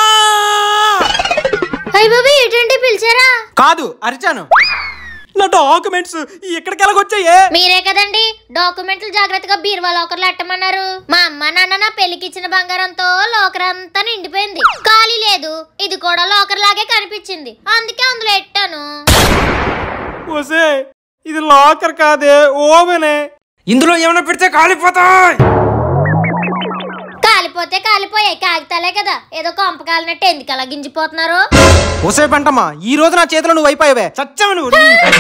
అయ్య బాబు ఏంటండి పిలిచారా కాదు అరిచాను నా డాక్యుమెంట్స్ ఎక్కడికి ఎలాగొచ్చాయే మీరే కదండి డాక్యుమెంట్లు జాగ్రత్తగా బీరువా లోకర్లు ఎట్టమన్నారు మా అమ్మ నాన్న నా పెళ్లికి ఇచ్చిన బంగారంతో లోకర్ అంతా నిండిపోయింది ఖాళీ లేదు ఇది కూడా లోకర్ లాగే కనిపించింది అందుకే అందులో ఎట్టాను వసే ఇది లాకర్ కాదే ఓవెనే ఇందులో ఏమైనా పెడితే కాలిపోతాయి కాలిపోతే కాలిపోయాయి కాగితాలే కదా ఏదో కొంప కాలినట్టు ఎందుకు అలా గింజిపోతున్నారు ఒసే పెంటమ్మా ఈ రోజు నా చేతిలో నువ్వు అయిపోయావే చచ్చావు నువ్వు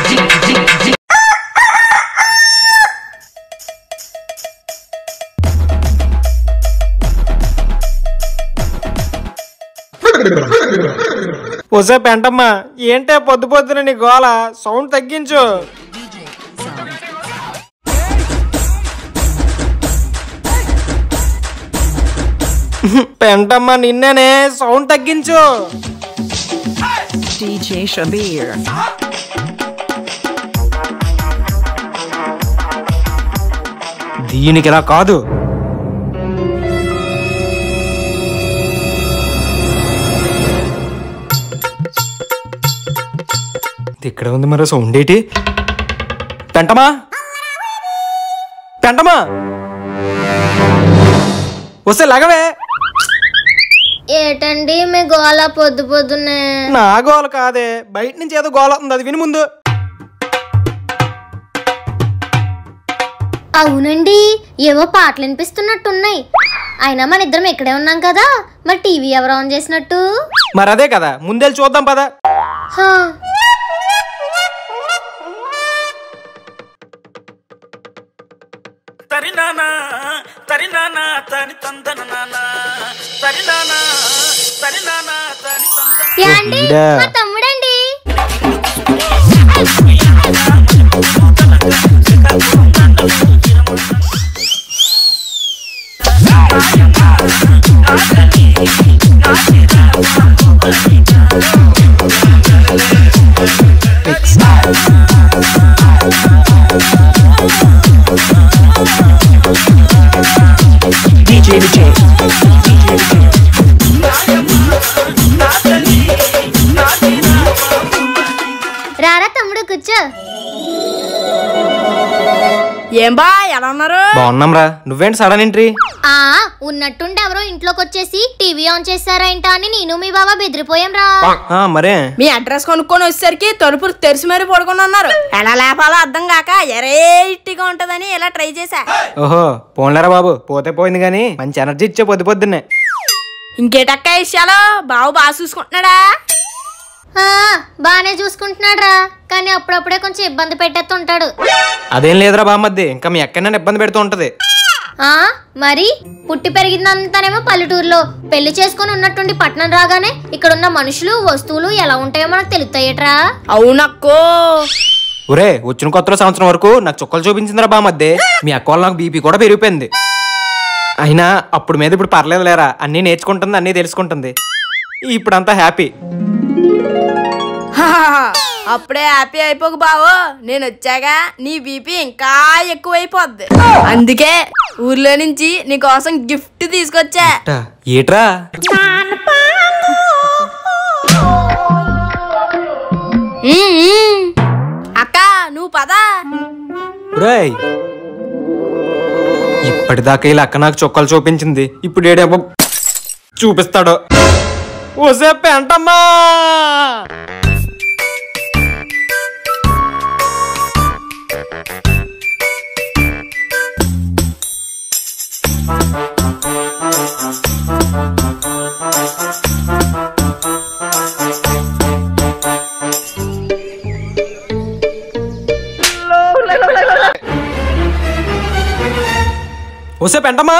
ఒసే పెంటమ్మా ఏంటే పొద్దు పొద్దున నీ గోల సౌండ్ తగ్గించు పెంటమ్మ నిన్నేనే సౌండ్ తగ్గించు DJ Shabir. దీనికి ఇలా కాదు ఇది ఇక్కడ ఉంది మరో సౌండ్ ఏంటి పెంటమా పెంటమా వస్తే లగవే ఏటండి మీ గోల పొద్దు పొద్దున్నే నా గోల కాదే బయట నుంచి ఏదో గోల ఉంది అది విని ముందు అవునండి ఏవో పాటలు వినిపిస్తున్నట్టున్నాయి అయినా మన ఇద్దరం ఇక్కడే ఉన్నాం కదా మరి టీవీ ఎవరు ఆన్ చేసినట్టు మరి అదే కదా ముందెళ్ళి చూద్దాం పద హా, తరినానా తరినానా తని తందన నానా తరినానా తరినానా తని తందన యాండి ఈడా. మా తమ్ముడండి DJ DJ. రారా తమ్ముడు కూర్చో ఏం బా ఎలా ఉన్నారు బాగున్నాం రా నువ్వేంటి సడన్ ఎంట్రీ ఆ ఉన్నట్టుండి ఎవరో ఇంట్లోకి వచ్చేసి టీవీ ఆన్ చేశారేంటా అని నేను మీ బాబా బెదిరిపోయాం రా ఆ, మరే మీ అడ్రస్ కొనుక్కొని వచ్చేసరికి తలుపులు తెరిచి మరీ పడుకొని ఉన్నారు ఎలా లేపాలో అర్థం కాక ఎరే ఇట్టిగా ఉంటదని ఇలా ట్రై చేశా ఓహో పోన్లేరా బాబు పోతే పోయింది కానీ మంచి ఎనర్జీ ఇచ్చే పొద్దు పొద్దున్నే ఇంకేటక్క ఇష్యాలు బావు బాగా చూసుకుంటున్నాడా ఆ బానే చూసుకుంటున్నాడు రా కానీ అప్పుడప్పుడే కొంచెం ఇబ్బంది పెట్టేస్తుంటాడు అదేం లేదురా బామ్మద్ది ఇంకా మీ ఎక్కడ నన్ను ఇబ్బంది పెడుతూ ఉంటది ఆ మరి పుట్టి పెరిగిందంతానేమో పల్లెటూరులో పెళ్లి చేసుకొని ఉన్నట్టుండి పట్నం రాగానే ఇక్కడున్న మనుషులు వస్తువులు ఎలా ఉంటాయో మనకు తెలుస్తాయట్రా అవునక్కో ఒరే వచ్చిన కొత్త సంవత్సరం వరకు నాకు చుక్కలు చూపించిందిరా బామ్మద్ది మీ అక్క వల్ల నాకు బీపీ కూడా పెరిగిపోయింది అయినా అప్పుడు మీద ఇప్పుడు పర్లేదు లేరా అన్నీ నేర్చుకుంటుంది అన్నీ తెలుసుకుంటుంది ఇప్పుడంతా హ్యాపీ హాహాహా. అప్పుడే హ్యాపీ అయిపోకు బావు నేను వచ్చాగా నీ బీపీ ఇంకా ఎక్కువైపోద్ది అందుకే ఊర్లో నుంచి నీ కోసం గిఫ్ట్ తీసుకొచ్చా ఏట్రా ఉమ్, ఉమ్. అక్క నువ్వు పద ఒరేయ్ ఇప్పటిదాకా ఇలా అక్క నాకు చుక్కలు చూపించింది ఇప్పుడు ఏడేమో చూపిస్తాడు ఓసే పెంటమ్మా ఓసే పెంటమ్మా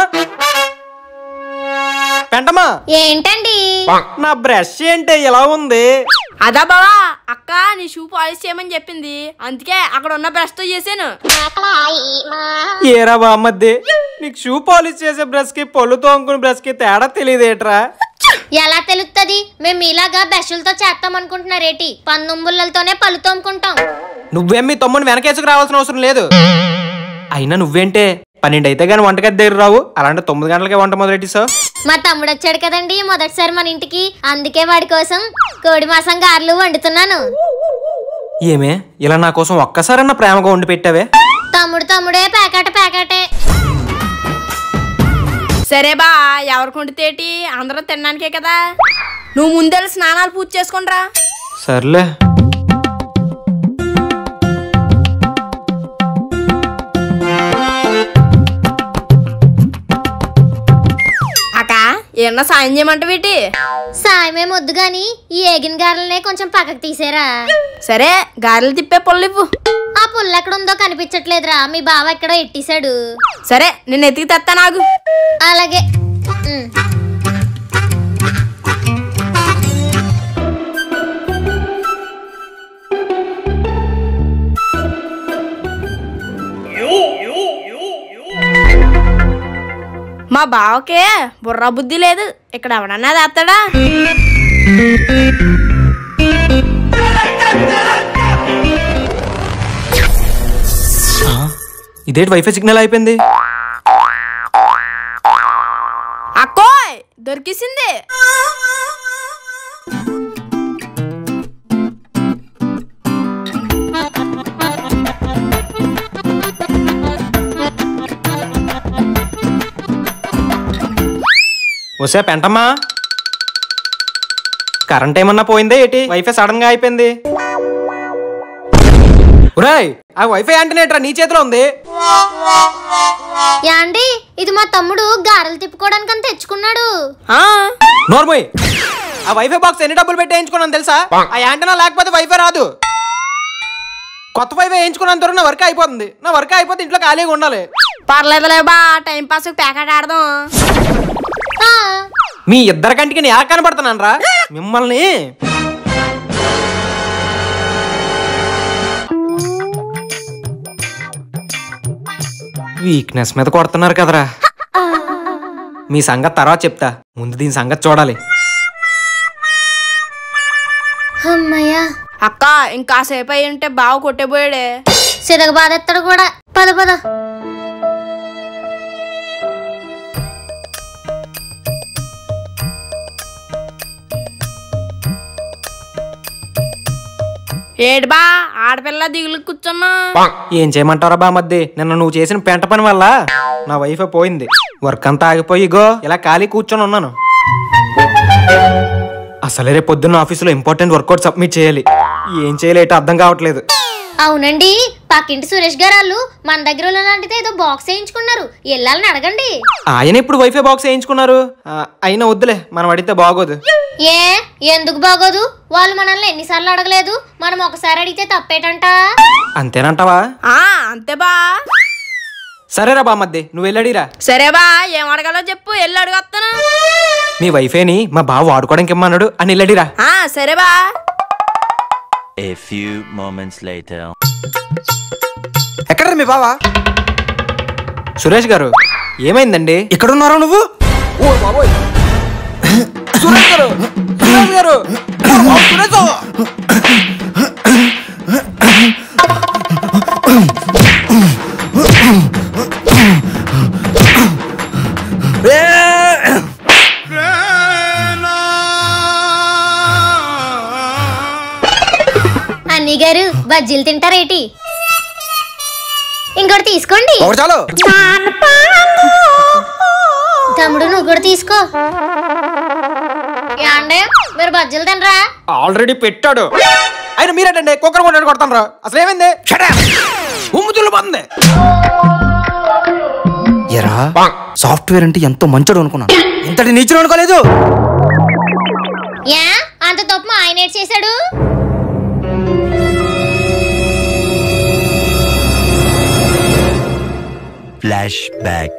పెంటమ్మా ఏంటండి నా బ్రష్ ఏంటి ఇలా ఉంది అదా బావా అక్క నీ షూ పాలిష్ చేయమని చెప్పింది అందుకే అక్కడ ఉన్న బ్రష్ తో చేశాను ఏరా బామ్మద్ది నీకు షూ పాలిష్ చేసే బ్రష్ కి పళ్ళు తోముకునే బ్రష్ కి తేడా తెలియదేట్రా ఎలా తెలుస్తుంది మేము ఇలాగా బెషులతో చేస్తాం అనుకుంటున్నారేటి పన్నుంబుల్లలతోనే పళ్ళు తోముకుంటాం నువ్వేం మీ తమ్ముని వెనకేసుకు రావాల్సిన అవసరం లేదు అయినా నువ్వేంటే పన్నెండు అయితే కానీ వంటగది దగ్గర రావు అలాంటి తొమ్మిది గంటలకే వంట మొదలెట్టిసావు మా తమ్ముడు వచ్చాడు కదండి మొదటిసారి మన ఇంటికి అందుకే వాడి కోసం కోడి మాసం గారెలు వండుతున్నాను ఏమే ఇలా నా కోసం ఒక్కసారన్నా ప్రేమగా వండి పెట్టావే తమ్ముడు తమ్ముడే ప్యాకెట్ ప్యాకెటే సరే బా ఎవరికి వండితేటి అందరూ తినడానికే కదా నువ్వు ముందెళ్ళి స్నానాలు పూజ చేసుకుంట్రా సర్లే ఏమన్నా సాయం చేయమంటవేటి సాయమేం వద్దు గాని ఈ ఏగిన గారెలనే కొంచెం పక్కకు తీసేరా సరే గారెలు తిప్పే పొల్లివ్వు ఆ పుల్ల ఎక్కడ ఉందో కనిపించట్లేదురా మీ బావ ఎక్కడో ఎట్టేశాడు సరే నేను ఎతికి తెస్తా నాకు అలాగే ఉమ్. మా బావకే బుర్ర బుద్ధి లేదు ఇక్కడ ఎవడన్నా తెస్తాడా ఇదేంటి వైఫై సిగ్నల్ అయిపోయింది అక్కోయ్ దొరికిసింది వసే పెంటమ్మా కరెంట్ ఏమన్నా పోయిందే ఏంటి వైఫై సడన్ గా అయిపోయింది ఒరేయ్ ఆ వైఫై యాంటనేట్రా నీ చేతిలో ఉంది యాండి ఇది మా తమ్ముడు గారెలు తిప్పుకోవడానికి అని తెచ్చుకున్నాడు నోర్మోయ్ ఆ వైఫై బాక్స్ ఎన్ని డబ్బులు పెట్టి వేయించుకున్నాను తెలుసా ఆ యాంటనా లేకపోతే వైఫై రాదు కొత్త వైఫై వేయించుకున్నంత వరకు నా వర్క్ అయిపోతుంది నా వర్క్ అయిపోతే ఇంట్లో ఖాళీగా ఉండాలి పర్లేదులే బా టైం పాస్ ప్యాకెట్ ఆడదాం మీ ఇద్దరి కంటికి నేను ఎలా కనబడుతున్నాను రా మిమ్మల్ని వీక్నెస్ మీద కొడుతున్నారు కదరా మీ సంగతి తర్వాత చెప్తా ముందు దీని సంగతి చూడాలి అమ్మయ్యా అక్క ఇంకాసేపు అయి ఉంటే బావ కొట్టేపోయాడే సిదగ బాధెత్తడు కూడా పద పద ఏడు బా ఆడపిల్ల దిగులు కూర్చున్నా ఏం చేయమంటారా బామద్ది నిన్న నువ్వు చేసిన పెంట పని వల్ల నా వైఫై పోయింది వర్క్ అంతా ఆగిపోయి ఇగో ఇలా ఖాళీ కూర్చొని ఉన్నాను అసలే రేపు పొద్దున్న ఆఫీసులో ఇంపార్టెంట్ వర్కౌట్ సబ్మిట్ చేయాలి ఏం చేయలేటో అర్థం కావట్లేదు అవునండి పక్కింటి సురేష్ గారు వాళ్ళు మన దగ్గర లాంటిది ఏదో బాక్స్ వేయించుకున్నారు వెళ్ళాలని అడగండి ఆయన ఇప్పుడు వైఫై బాక్స్ వేయించుకున్నారు ఆ, అయినా వద్దులే మనం అడిగితే బాగోదు ఏ ఎందుకు బాగోదు వాళ్ళు మనల్ని ఎన్నిసార్లు అడగలేదు మనం ఒకసారి అడిగితే తప్పేటంట అంతేనంటావా ఆ అంతే బా సరేరా బామద్ది నువ్వు వెళ్ళడిరా సరే బా ఏం అడగాలో చెప్పు వెళ్ళి అడుగొస్తాను మీ వైఫైని మా బావ వాడుకోవడానికి ఇమ్మన్నాడు అని వెళ్ళడిరా ఆ సరే బా A few moments later. ఎక్కడ మీ బావా సురేష్ గారు ఏమైందండి ఇక్కడ ఉన్నారా నువ్వు ఓ బాబోయ్ సురేష్ గారు సురేష్ గారు ఓ, ఓ, సురేష్ బావ. అన్నీ గారు బజ్జీలు తింటారేటి ఇంకోటి తీసుకోండి ఒకటి చాలు తమ్ముడు నువ్వు కూడా తీసుకో యాండే మీరు బజ్జీలు తినరా ఆల్రెడీ పెట్టాడు ఆయన మీరేటండి కుక్కర్ కొట్టాడు కొడతాను రా అసలు ఏమైంది ఉమ్ముతులు పోతుంది ఎరా సాఫ్ట్వేర్ అంటే ఎంతో మంచోడు అనుకున్నాను ఇంతటి నీచుడు అనుకోలేదు యా అంత తప్పు మా ఆయన ఏడ్ చేశాడు Flashback.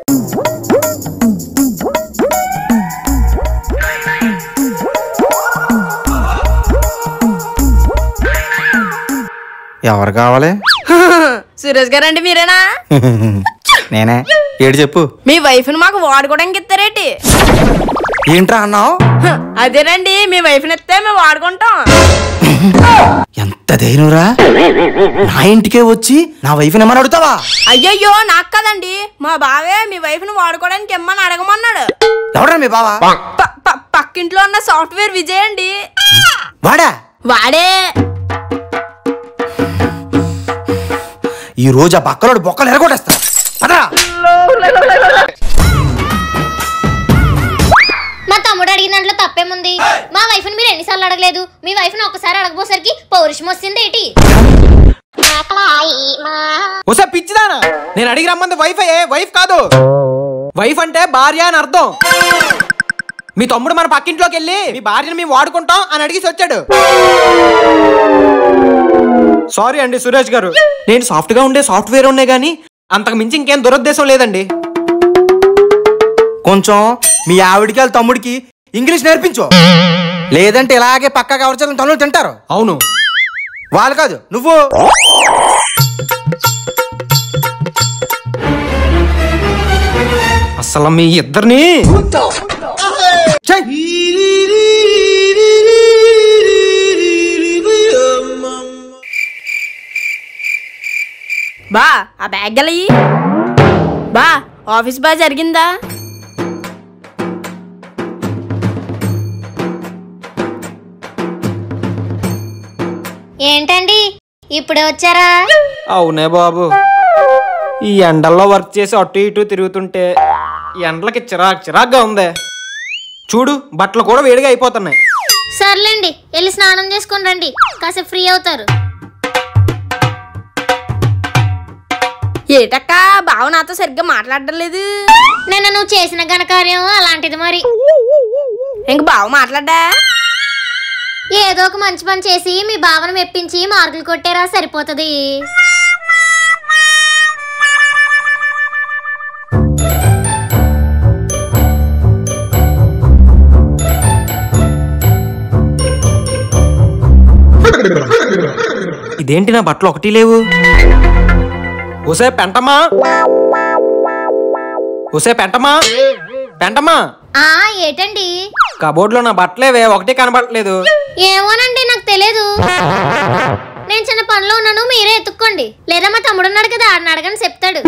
ఎవరు కావాలి సురేష్ గారండి మీరేనా నేనే ఏడు చెప్పు మీ వైఫ్ ని మాకు వాడుకోవడానికి ఇస్తారేటి ఏంట్రా అన్నావు హ, అదేనండి మీ వైఫ్ ని ఇస్తే మేము వాడుకుంటాం ఎంత ధైర్యంరా నా ఇంటికే వచ్చి నా వైఫ్ ఏమని అడుగుతావా అయ్యయ్యో నాకు కదండి మా బావే మీ వైఫ్ ని వాడుకోవడానికి ఇమ్మని అడగమన్నాడు ఎవడ్రా మీ బావా ప- ప- పక్కింట్లో ఉన్న సాఫ్ట్వేర్ విజయ్ అండి వాడా వాడే ఈ రోజు ఆ బక్కలోడు బొక్కలు ఎరగొట్టేస్తా పదరా మా తమ్ముడు అడిగిన దాంట్లో తప్పేముంది మా వైఫ్ ని మీరు ఎన్నిసార్లు అడగలేదు మీ వైఫ్ ని ఒకసారి అడగబోసరికి పౌరుషం వస్తుంది ఏంటి ఒసే పిచ్చిదానా నేను అడిగి రమ్మంది వైఫ్ వైఫ్ కాదు వైఫ్ అంటే భార్య అని అర్థం మీ తమ్ముడు మన పక్కింట్లోకి వెళ్ళి మీ భార్యను మేము వాడుకుంటాం అని అడిగేసి వచ్చాడు సారీ అండి సురేష్ గారు నేను సాఫ్ట్ గా ఉండే సాఫ్ట్వేర్ ఉన్నాయి కానీ అంతకు మించి ఇంకేం దురుద్దేశం లేదండి కొంచెం మీ ఆవిడికి వాళ్ళ తమ్ముడికి ఇంగ్లీష్ నేర్పించు లేదంటే ఇలాగే పక్కగా ఎవరి చేతులు తనులు తింటారు అవును వాళ్ళు కాదు నువ్వు అసలు మీ ఇద్దరిని బా ఆ బ్యాగ్ గలయి బా ఆఫీస్ బా జరిగిందా ఏంటండి ఇప్పుడే వచ్చారా అవునే బాబు ఈ ఎండల్లో వర్క్ చేసి అటు ఇటు తిరుగుతుంటే ఈ ఎండలకి చిరాక్ చిరాగ్గా ఉందే చూడు బట్టలు కూడా వేడిగా అయిపోతున్నాయి సర్లేండి వెళ్ళి స్నానం చేసుకొని రండి కాసేపు ఫ్రీ అవుతారు ఏటక్క బావ నాతో సరిగ్గా మాట్లాడడం లేదు నిన్న నువ్వు చేసిన ఘనకార్యం అలాంటిది మరి ఇంక బావ మాట్లాడా ఏదో ఒక మంచి పని చేసి మీ భావన మెప్పించి మార్కులు కొట్టేరా సరిపోతుంది ఇదేంటి నా బట్టలు ఒకటి లేవు ఒసే పెంటమా ఒసే పెంటమా పెంటమా ఆ ఏటండి కబోర్డ్లో నా బట్టలేవే ఒకటి కనబడట్లేదు ఏమోనండి నాకు తెలియదు నేను చిన్న పనిలో ఉన్నాను మీరే ఎత్తుక్కోండి లేదా మా తమ్ముడు ఉన్నాడు కదా ఆడిని అడగని చెప్తాడు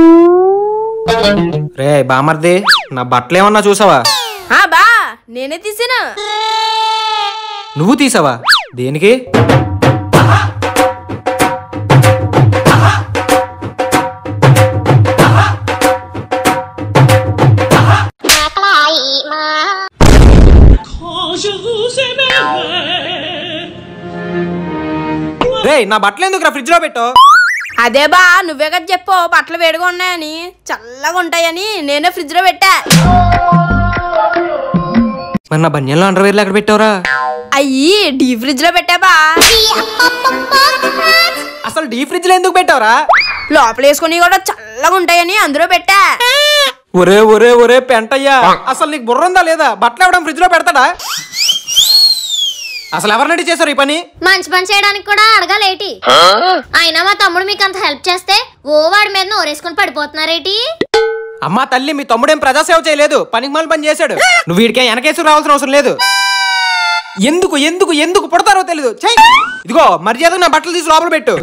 రే బామర్ది నా బట్టలు ఏమన్నా చూసావా ఆ బా నేనే తీసాను నువ్వు తీసావా దేనికి రే నా బట్టలు ఎందుకు ఫ్రిడ్జ్ లో పెట్టు అదే బా నువ్వే కదా చెప్పు బట్టలు వేడిగా ఉన్నాయని చల్లగా ఉంటాయని నేనే ఫ్రిడ్జ్ లో పెట్టా మరి నా బన్యంలో అండర్వేర్లు ఎక్కడ పెట్టావురా అయ్యి డీ ఫ్రిడ్జ్ లో పెట్టా బా అసలు డీ ఫ్రిడ్జ్ లో ఎందుకు పెట్టావురా లోపల వేసుకుని కూడా చల్లగా ఉంటాయని అందులో పెట్టా ఒరే ఒరే ఒరే పెంటయ్యా అసలు నీకు బుర్ర ఉందా లేదా బట్టలు ఇవ్వడం ఫ్రిడ్జ్ లో పెడతాడా అసలు ఎవరినడి చేశారు ఈ పని మంచి పని చేయడానికి కూడా అడగాలేటి అయినా మా తమ్ముడు మీకు అంత హెల్ప్ చేస్తే ఓ వాడి మీద నోరేసుకుని పడిపోతున్నారేటి అమ్మా తల్లి మీ తమ్ముడేం ప్రజాసేవ చేయలేదు పనికి మాల పని చేశాడు నువ్వు వీడికి వెనకేసి రావాల్సిన అవసరం లేదు ఎందుకు ఎందుకు ఎందుకు పుడతారో తెలీదు ఛై! ఇదిగో మర్యాదగా నా బట్టలు తీసి లోపల పెట్టు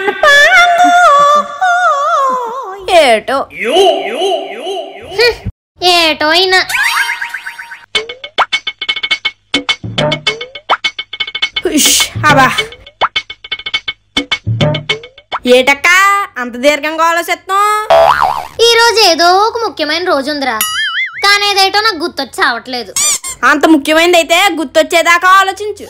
ఏటో హ్మ్, ఏటో అయినా ఉష్, అబ్బా ఏటక్క అంత దీర్ఘంగా ఆలోచిస్తున్నావు ఈ రోజు ఏదో ఒక ముఖ్యమైన రోజు ఉందిరా కానీ ఏదేటో నాకు గుర్తొచ్చి చావట్లేదు అంత ముఖ్యమైనది అయితే గుర్తొచ్చేదాకా ఆలోచించు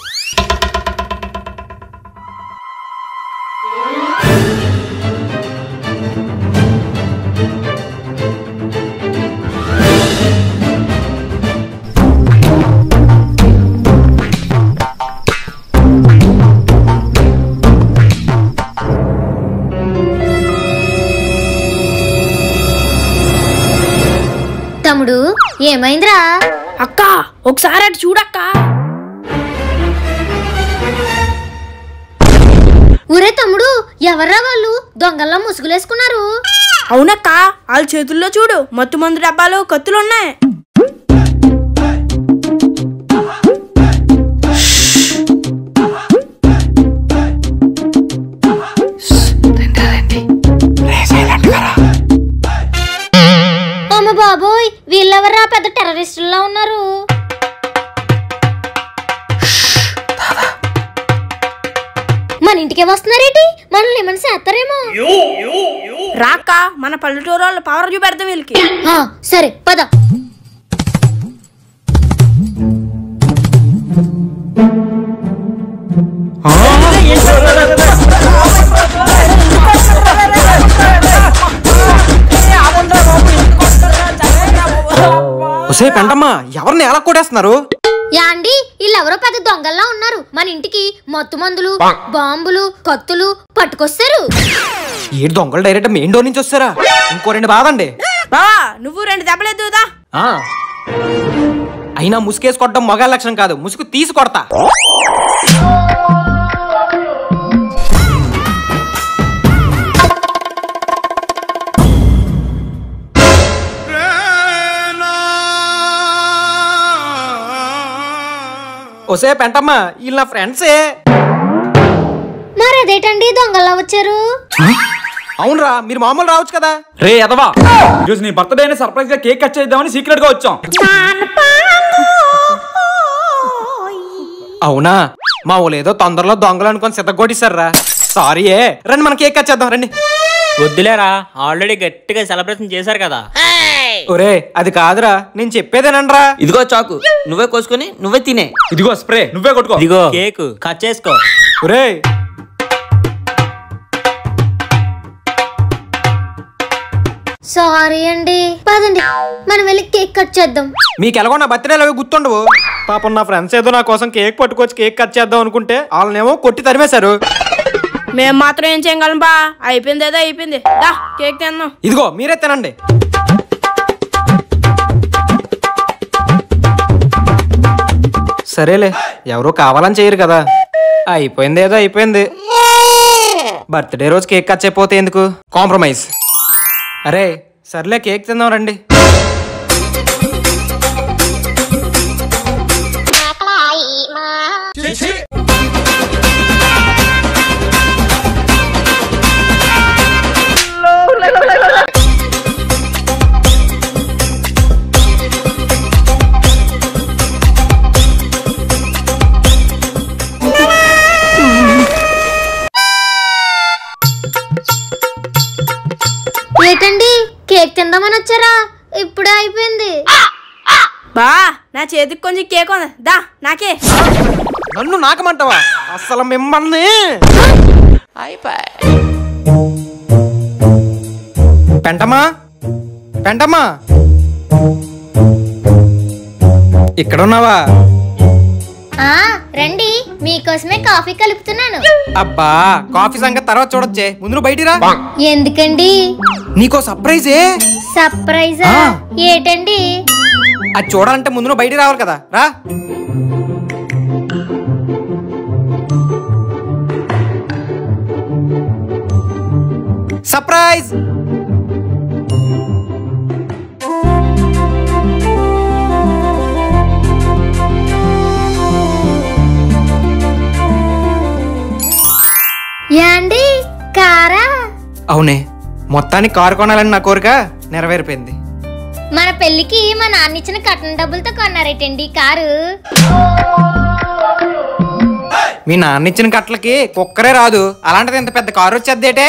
తమ్ముడు ఏమైందిరా అక్క ఒకసారి అటు చూడక్క ఊరే తమ్ముడు ఎవర్రా వాళ్ళు దొంగల్లా ముసుగులేసుకున్నారు అవునక్క వాళ్ళ చేతుల్లో చూడు మత్తు మందు డబ్బాలు కత్తులు ఉన్నాయి అమ్మ బాబోయ్ వీళ్ళెవర్రా పెద్ద టెర్రరిస్టుల్లా ఉన్నారు మన ఇంటికే వస్తున్నారేటి మనల్ని ఏమైనా చేస్తారేమో రాక్క మన పల్లెటూరు వాళ్ళ పవర్ చూపెడతాం వీళ్ళకి ఆ, సరే పద ఒసే పెంటమ్మా ఎవరిని ఎలా కొట్టేస్తున్నారు యాండి వీళ్ళెవరో పెద్ద దొంగల్లా ఉన్నారు మన ఇంటికి మత్తు మందులు బాంబులు కత్తులు పట్టుకొస్తారు ఏడు దొంగలు డైరెక్ట్ మెయిన్ డోర్ నుంచి వస్తారా ఇంకో రెండు బాదండి బావా నువ్వు రెండు దెబ్బలేదుదా ఆ. అయినా ముసుకేసి కొట్టడం మగ లక్షణం కాదు ముసుగు తీసి కొడతా ఒసే పెంటమ్మ వీళ్ళు నా ఫ్రెండ్సే మరి అదేటండి దొంగల్లా వచ్చారు అవునరా మీరు మామూలు రావచ్చు కదా రే ఎదవా ఈరోజు నీ బర్త్డే సర్ప్రైజ్ గా కేక్ కట్ చేద్దామని సీక్రెట్ గా వచ్చాం అవునా మా వాళ్ళు ఏదో తొందరలో దొంగలు అనుకొని సిద్ధగొట్టిస్తారా సారీ ఏ రండి మన కేక్ కట్ చేద్దాం రండి వద్దులేరా ఆల్రెడీ గట్టిగా సెలబ్రేషన్ చేశారు కదా ఒరే అది కాదురా నేను చెప్పేదేనండ్రా ఇదిగో చాకు నువ్వే కోసుకొని నువ్వే తినే ఇదిగో స్ప్రే నువ్వే కొట్టుకో ఇదిగో కేక్ కట్ చేసుకో ఒరే సారీ అండి పదండి మనం వెళ్ళి కేక్ కట్ చేద్దాం మీకు ఎలాగో నా బర్త్డేలు అవి గుర్తుండవు పాపం నా ఫ్రెండ్స్ ఏదో నా కోసం కేక్ పట్టుకొచ్చి కేక్ కట్ చేద్దాం అనుకుంటే వాళ్ళనేమో కొట్టి తరిమేశారు మేము మాత్రం ఏం చేయగలం బా అయిపోయింది ఏదో అయిపోయింది దా కేక్ తిన్నాం ఇదిగో మీరే తినండి సరేలే ఎవరో కావాలని చేయరు కదా అయిపోయింది ఏదో అయిపోయింది బర్త్డే రోజు కేక్ కట్ చేయకపోతే ఎందుకు కాంప్రమైజ్ అరే సర్లే కేక్ తిందాం రండి ఏంటండి కేక్ తిందామని వచ్చారా ఇప్పుడే అయిపోయింది బా నా చేతికి కొంచెం కేక్ ఉంది దా నాకే నన్ను నాకమంటావా అసలు మిమ్మల్ని పెంటమా పెంటమా ఇక్కడ ఉన్నావా ఆ రండి మీకోసమే కాఫీ కలుపుతున్నాను అబ్బా కాఫీ సంగతి తర్వాత చూడొచ్చే ముందు నువ్వు బయటికి రా ఎందుకండి నీకో సర్ప్రైజే సర్ప్రైజా ఆ. ఏటండి అది చూడాలంటే ముందు నువ్వు బయటికి రావాలి కదా రా సర్ప్రైజ్ యాండి కారా అవునే మొత్తానికి కారు కొనాలని నా కోరిక నెరవేరిపోయింది మన పెళ్లికి మా నాన్న ఇచ్చిన కట్న డబ్బులతో కొన్నారేటండి కారు మీ నాన్న ఇచ్చిన కట్లకి కుక్కరే రాదు అలాంటిది ఇంత పెద్ద కారు వచ్చేద్దేటే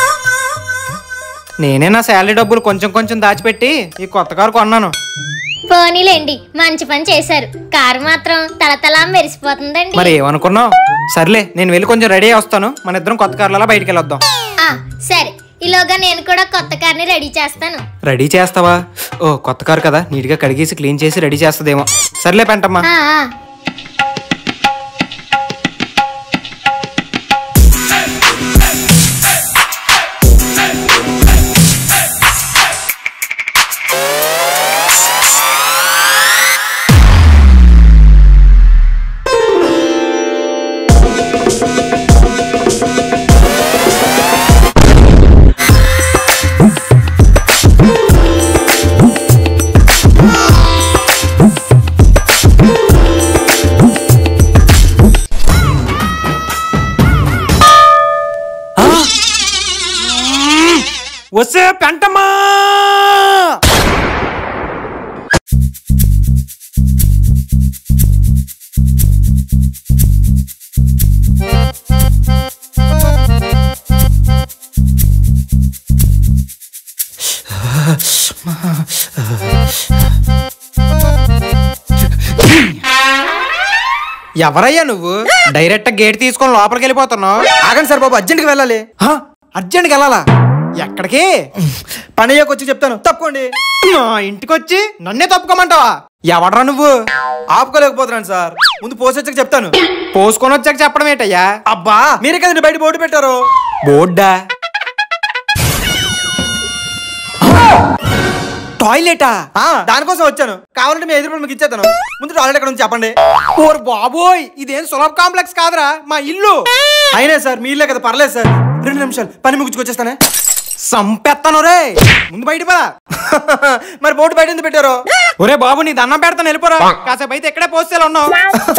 నేనే నా శాలరీ డబ్బులు కొంచెం కొంచెం దాచిపెట్టి ఈ కొత్త కారు కొన్నాను పోనీలేండి మంచి పని చేశారు కారు మాత్రం తలతలా మెరిసిపోతుందండి మరి ఏమనుకున్నావు సర్లే నేను వెళ్ళి కొంచెం రెడీ అయ్యి వస్తాను మన ఇద్దరం కొత్త కార్లలో బయటికి వెళ్ళొద్దాం ఆ, సరే ఈలోగా నేను కూడా కొత్త కార్ని రెడీ చేస్తాను రెడీ చేస్తావా ఓ కొత్త కారు కదా నీట్గా కడిగేసి క్లీన్ చేసి రెడీ చేస్తుందేమో సర్లే పెంటమ్మా ఆ, ఆ. వస్తే పెంటమ్మా ఎవరయ్యా నువ్వు డైరెక్ట్ గేట్ తీసుకొని లోపలికి వెళ్ళిపోతున్నావు ఆగండి సార్ బాబు అర్జెంట్కి వెళ్ళాలి అర్జెంట్కి వెళ్ళాలా ఎక్కడికి పని అయ్యాక వచ్చి చెప్తాను తప్పుకోండి నా ఇంటికి వచ్చి నన్నే తప్పుకోమంటావా ఎవడరా నువ్వు ఆపుకోలేకపోతున్నాను సార్ ముందు పోసి వచ్చాక చెప్తాను పోసుకొని వచ్చాక చెప్పడం ఏంటయ్యా అబ్బా మీరే కదండి బయట బోర్డు పెట్టారు బోర్డా టాయిలెటా ఆ, దానికోసం వచ్చాను కావాలంటే మీ ఎదురు మీకు ఇచ్చేస్తాను ముందు టాయిలెట్ ఎక్కడ ఉంది చెప్పండి ఓర్ బాబోయ్ ఇదేం సులభ కాంప్లెక్స్ కాదురా మా ఇల్లు అయినా సార్ మీ ఇల్లే కదా పర్లేదు సార్ రెండు నిమిషాలు పని ముగించుకొచ్చేస్తానే సంపెత్తను రే ముందు బయట పదా మరి బోర్డు బయట ఎందుకు పెట్టారు ఒరే బాబు నీ దండం పెడతాను వెళ్ళిపోరా కాసేపు అయితే ఇక్కడే పోస్తేలా ఉన్నావు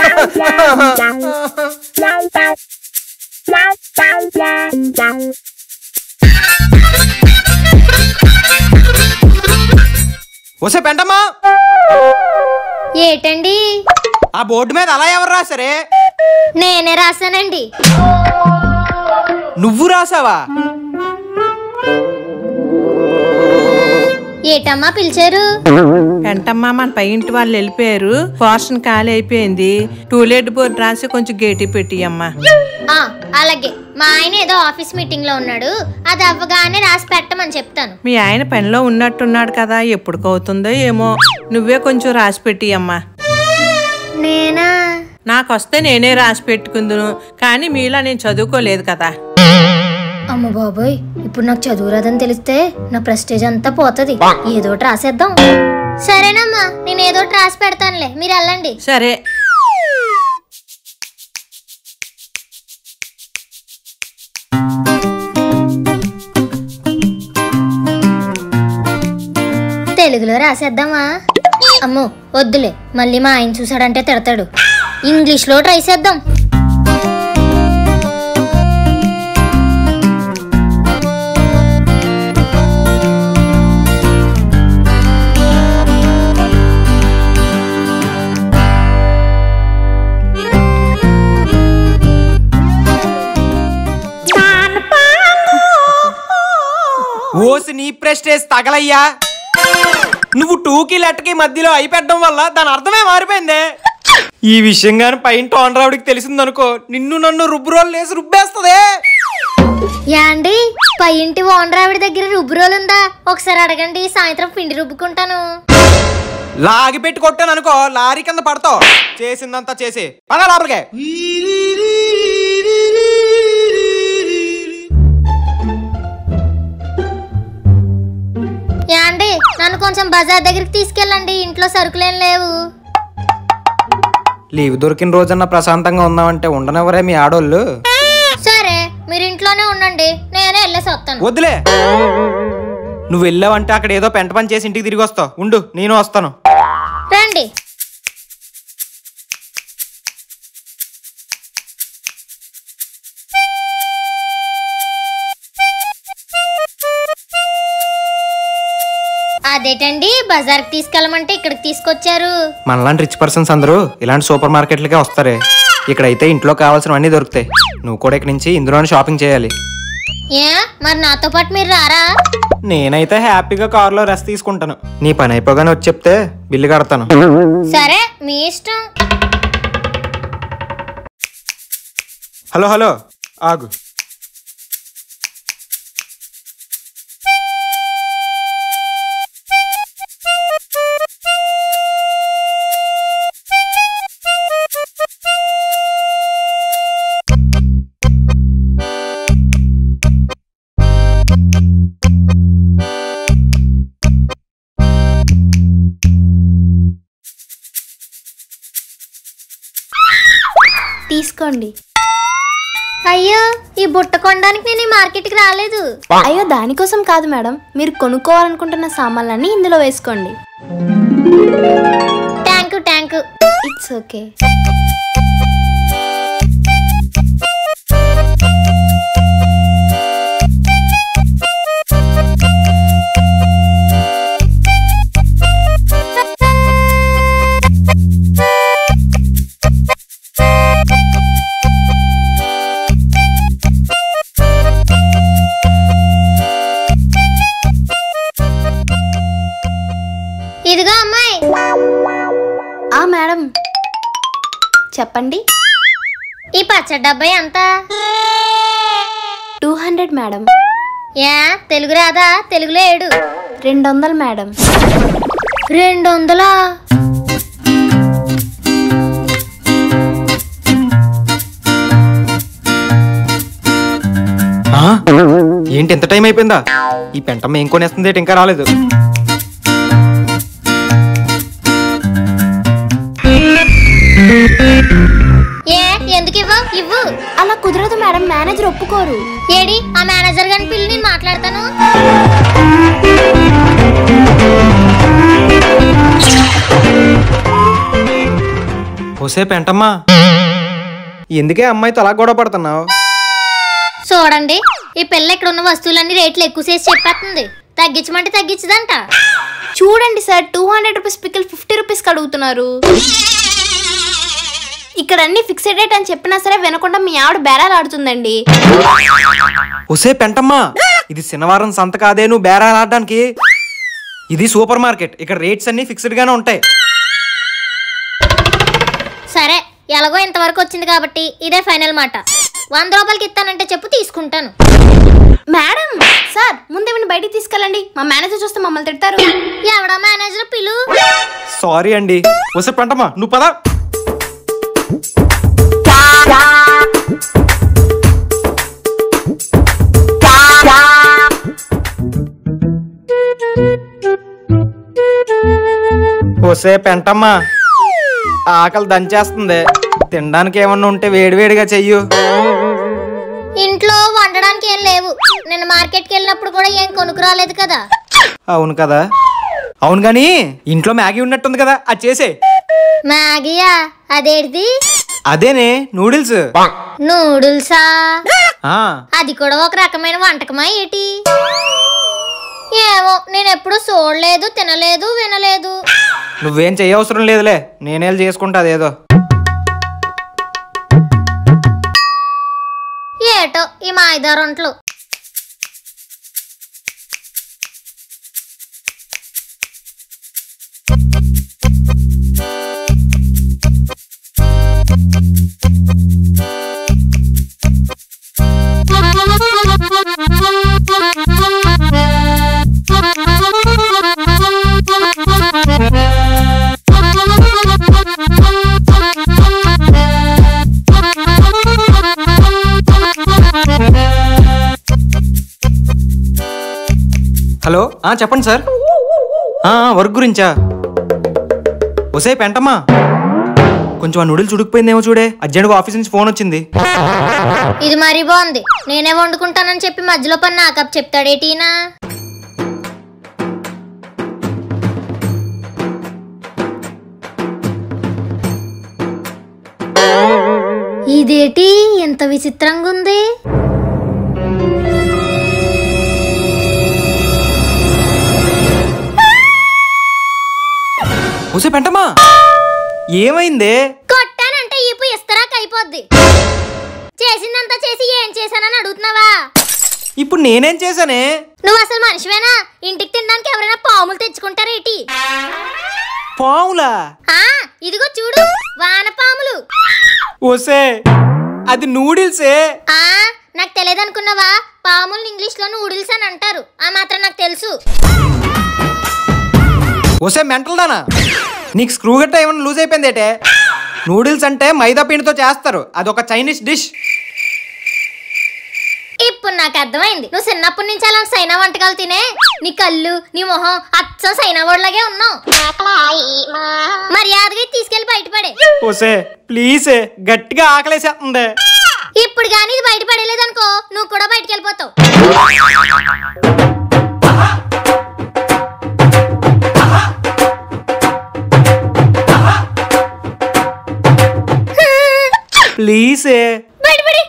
వసే పెంటమ్మా ఏటండి ఆ బోర్డు మీద అలా ఎవరు రాసరే నేనే రాశానండి నువ్వు రాసావా ఏటమ్మా పిలిచారు వెంటమ్మా మన పై ఇంటి వాళ్ళు వెళ్ళిపోయారు పోర్షన్ ఖాళీ అయిపోయింది టూలెట్ బోర్డు రాసి కొంచెం గేటి పెట్టియమ్మా ఆ, అలాగే మా ఆయన ఏదో ఆఫీస్ మీటింగ్ లో ఉన్నాడు అది అవ్వగానే రాసి పెట్టమని చెప్తాను మీ ఆయన పనిలో ఉన్నట్టున్నాడు కదా ఎప్పుడుకవుతుందో ఏమో నువ్వే కొంచెం రాసి పెట్టియమ్మా నేనా నాకు వస్తే నేనే రాసి పెట్టుకుందును కానీ మీలా నేను చదువుకోలేదు కదా అమ్మ బాబోయ్ ఇప్పుడు నాకు చదువు రాదని తెలిస్తే నా ప్రెస్టేజ్ అంతా పోతది ఏదో ఒకటి రాసేద్దాం సరేనమ్మా నేను ఏదో ఒకటి రాసి పెడతానులే మీరు వెళ్ళండి సరే తెలుగులో రాసేద్దామా అమ్మో వద్దులే మళ్ళీ మా ఆయన చూసాడంటే తిడతాడు ఇంగ్లీష్లో ట్రై చేద్దాం ఓసి నీ ప్రెస్టేజ్ తగలయ్యా నువ్వు టూకి లెట్కి మధ్యలో అయి పెట్టడం వల్ల దాని అర్థమే మారిపోయిందే ఈ విషయం గాని పైన టోనరావుడికి తెలిసిందనుకో నిన్ను నన్ను రుబ్బురోలు లేసి రుబ్బేస్తదే యాండి పై ఇంటి ఓనర్ ఆవిడ దగ్గర రుబ్బు రోలు ఉందా ఒకసారి అడగండి సాయంత్రం పిండి రుబ్బుకుంటాను లాగి పెట్టి కొట్టాను అనుకో లారీ కింద పడతావు చేసిందంతా చేసి పద లోపలికే యాండి నన్ను కొంచెం బజార్ దగ్గరికి తీసుకెళ్ళండి ఇంట్లో సరుకులేం లేవు లీవ్ దొరికిన రోజన్నా ప్రశాంతంగా ఉందామంటే ఉండనివ్వరే మీ ఆడోళ్ళు సరే మీరు ఇంట్లోనే ఉండండి నేనే వెళ్ళేసి వస్తాను వద్దులే నువ్వు వెళ్ళావంటే అక్కడ ఏదో పెంట పని చేసి ఇంటికి తిరిగి వస్తావు ఉండు నేను వస్తాను రండి అదేటండి బజార్కి తీసుకెళ్ళమంటే ఇక్కడికి తీసుకొచ్చారు మనలాంటి రిచ్ పర్సన్స్ అందరూ ఇలాంటి సూపర్ మార్కెట్లకే వస్తారే ఇక్కడైతే ఇంట్లో కావాల్సినవన్నీ దొరుకుతాయి నువ్వు కూడా ఇక్కడి నుంచి ఇందులోనే షాపింగ్ చేయాలి ఏ మరి నాతో పాటు మీరు రారా నేనైతే హ్యాపీగా కారులో రెస్ట్ తీసుకుంటాను నీ పని అయిపోగానే వచ్చి చెప్తే బిల్లు కడతాను సరే మీ ఇష్టం హలో హలో ఆగు తీసుకోండి అయ్యో ఈ బుట్ట కొనడానికి నేను ఈ మార్కెట్కి రాలేదు అయ్యో దానికోసం కాదు మేడం మీరు కొనుక్కోవాలనుకుంటున్న సామాన్లన్నీ ఇందులో వేసుకోండి ట్యాంక్ ట్యాంక్ ఇట్స్ ఓకే ఇదిగో అమ్మాయి ఆ మేడం చెప్పండి ఈ పచ్చడి డబ్బా ఎంత టూ హండ్రెడ్ మేడం ఏ తెలుగు రాదా తెలుగులో ఏడు రెండు వందలు మేడం రెండు వందలా ఆ? ఏంటి ఎంత టైం అయిపోయిందా ఈ పెంటమ్మ ఏం కొనేస్తుంది ఏంటి ఇంకా రాలేదు ఏ ఎందుకు ఇవ్వు ఇవ్వు అలా కుదరదు మేడం మేనేజర్ ఒప్పుకోరు ఏడి ఆ మేనేజర్ గారిని పిల్లి నేను మాట్లాడతాను ఓసే పెంటమ్మా ఎందుకే అమ్మాయితో అలా గొడవ పడుతున్నావు చూడండి ఈ పిల్ల ఇక్కడ ఉన్న వస్తువులన్నీ రేట్లు ఎక్కువ చేసి చెప్పేస్తుంది తగ్గించమంటే తగ్గించదంట చూడండి సార్ టూ హండ్రెడ్ రూపీస్ పిక్కలు ఫిఫ్టీ రూపీస్కి అడుగుతున్నారు ఇక్కడ అన్ని ఫిక్స్డ్ రేట్ అని చెప్పినా సరే వినకుండా మీ ఆవిడ బేరాలు ఆడుతుందండి ఒసే పెంటమ్మా ఇది శనివారం సంత కాదే నువ్వు బేరాలు ఆడడానికి ఇది సూపర్ మార్కెట్ ఇక్కడ రేట్స్ అన్ని ఫిక్స్డ్ గానే ఉంటాయి సరే ఎలాగో ఇంతవరకు వచ్చింది కాబట్టి ఇదే ఫైనల్ మాట వంద రూపాయలకి ఇస్తానంటే చెప్పు తీసుకుంటాను మేడం సార్ ముందు ఏమైనా బయటికి తీసుకెళ్ళండి మా మేనేజర్ చూస్తే మమ్మల్ని తిడతారు ఎవడా మేనేజర్ పిలు సారీ అండి ఒసే పెంటమ్మా నువ్వు పదా ఒసే పెంటమ్మా ఆకలి దంచేస్తుంది తినడానికి ఏమన్నా ఉంటే వేడివేడిగా చెయ్యు ఇంట్లో వండడానికి ఏం లేవు నేను మార్కెట్కి వెళ్ళినప్పుడు కూడా ఏం కొనుక్కురాలేదు కదా అవును కదా అవును గాని ఇంట్లో మ్యాగీ ఉన్నట్టుంది కదా అది చేసే మ్యాగీయా అదేంటిది అదేనే నూడిల్స్ నూడిల్సా ఆ అది కూడా ఒక రకమైన వంటకమా ఏటి ఏమో నేను ఎప్పుడు చూడలేదు తినలేదు వినలేదు నువ్వేం చెయ్యవసరం లేదులే నేనే వెళ్ళి చేసుకుంటా అదేదో ఏటో ఈ మాయదారంట్లు హలో ఆ చెప్పండి సార్ ఆ ఆ, వర్క్ గురించా ఒసే పెంటమ్మా కొంచెం ఆ నూడిల్స్ ఉడికిపోయిందేమో చూడే అర్జెంట్గా ఆఫీస్ నుంచి ఫోన్ వచ్చింది ఇది మరీ బాగుంది నేనే వండుకుంటానని చెప్పి మధ్యలో పని నాకప్ చెప్తాడేటీనా ఇదేటి ఎంత విచిత్రంగా ఉంది ఒసే పెంటమ్మా ఏమైందే కొట్టానంటే ఈపు ఇస్తరాక్ అయిపోద్ది చేసిందంతా చేసి ఏం చేశానని అడుగుతున్నావా ఇప్పుడు నేనేం చేశానే నువ్వు అసలు మనిషివేనా ఇంటికి తినడానికి ఎవరైనా పాములు తెచ్చుకుంటారేటి పావులా ఆ ఇదిగో చూడు వానపాములు ఒసే అది నూడిల్సే ఆ నాకు తెలియదు అనుకున్నావా పాముల్ని ఇంగ్లీష్ లో నూడిల్స్ అని అంటారు ఆ మాత్రం నాకు తెలుసు ఒసే మెంటల్ దానా నీకు స్క్రూ గట్ట ఏమైనా లూజ్ అయిపోయిందేటే నూడిల్స్ అంటే మైదా పిండితో చేస్తారు అదొక చైనీస్ డిష్ ఇప్పుడు నాకు అర్థమైంది నువ్వు చిన్నప్పటి నుంచి అలాంటి సైనా వంటకాలు తినే నీ కళ్ళు నీ మొహం అచ్చం సైనా వాడిలాగే ఉన్నావు మర్యాదగా ఇది తీసుకెళ్లి బయటపడే ఒసే ప్లీజే గట్టిగా ఆకలేసేస్తుంది ఇప్పుడు కానీ ఇది బయటపడలేదనుకో నువ్వు కూడా బయటికి వెళ్ళిపోతావు ప్లీజే బయటపడి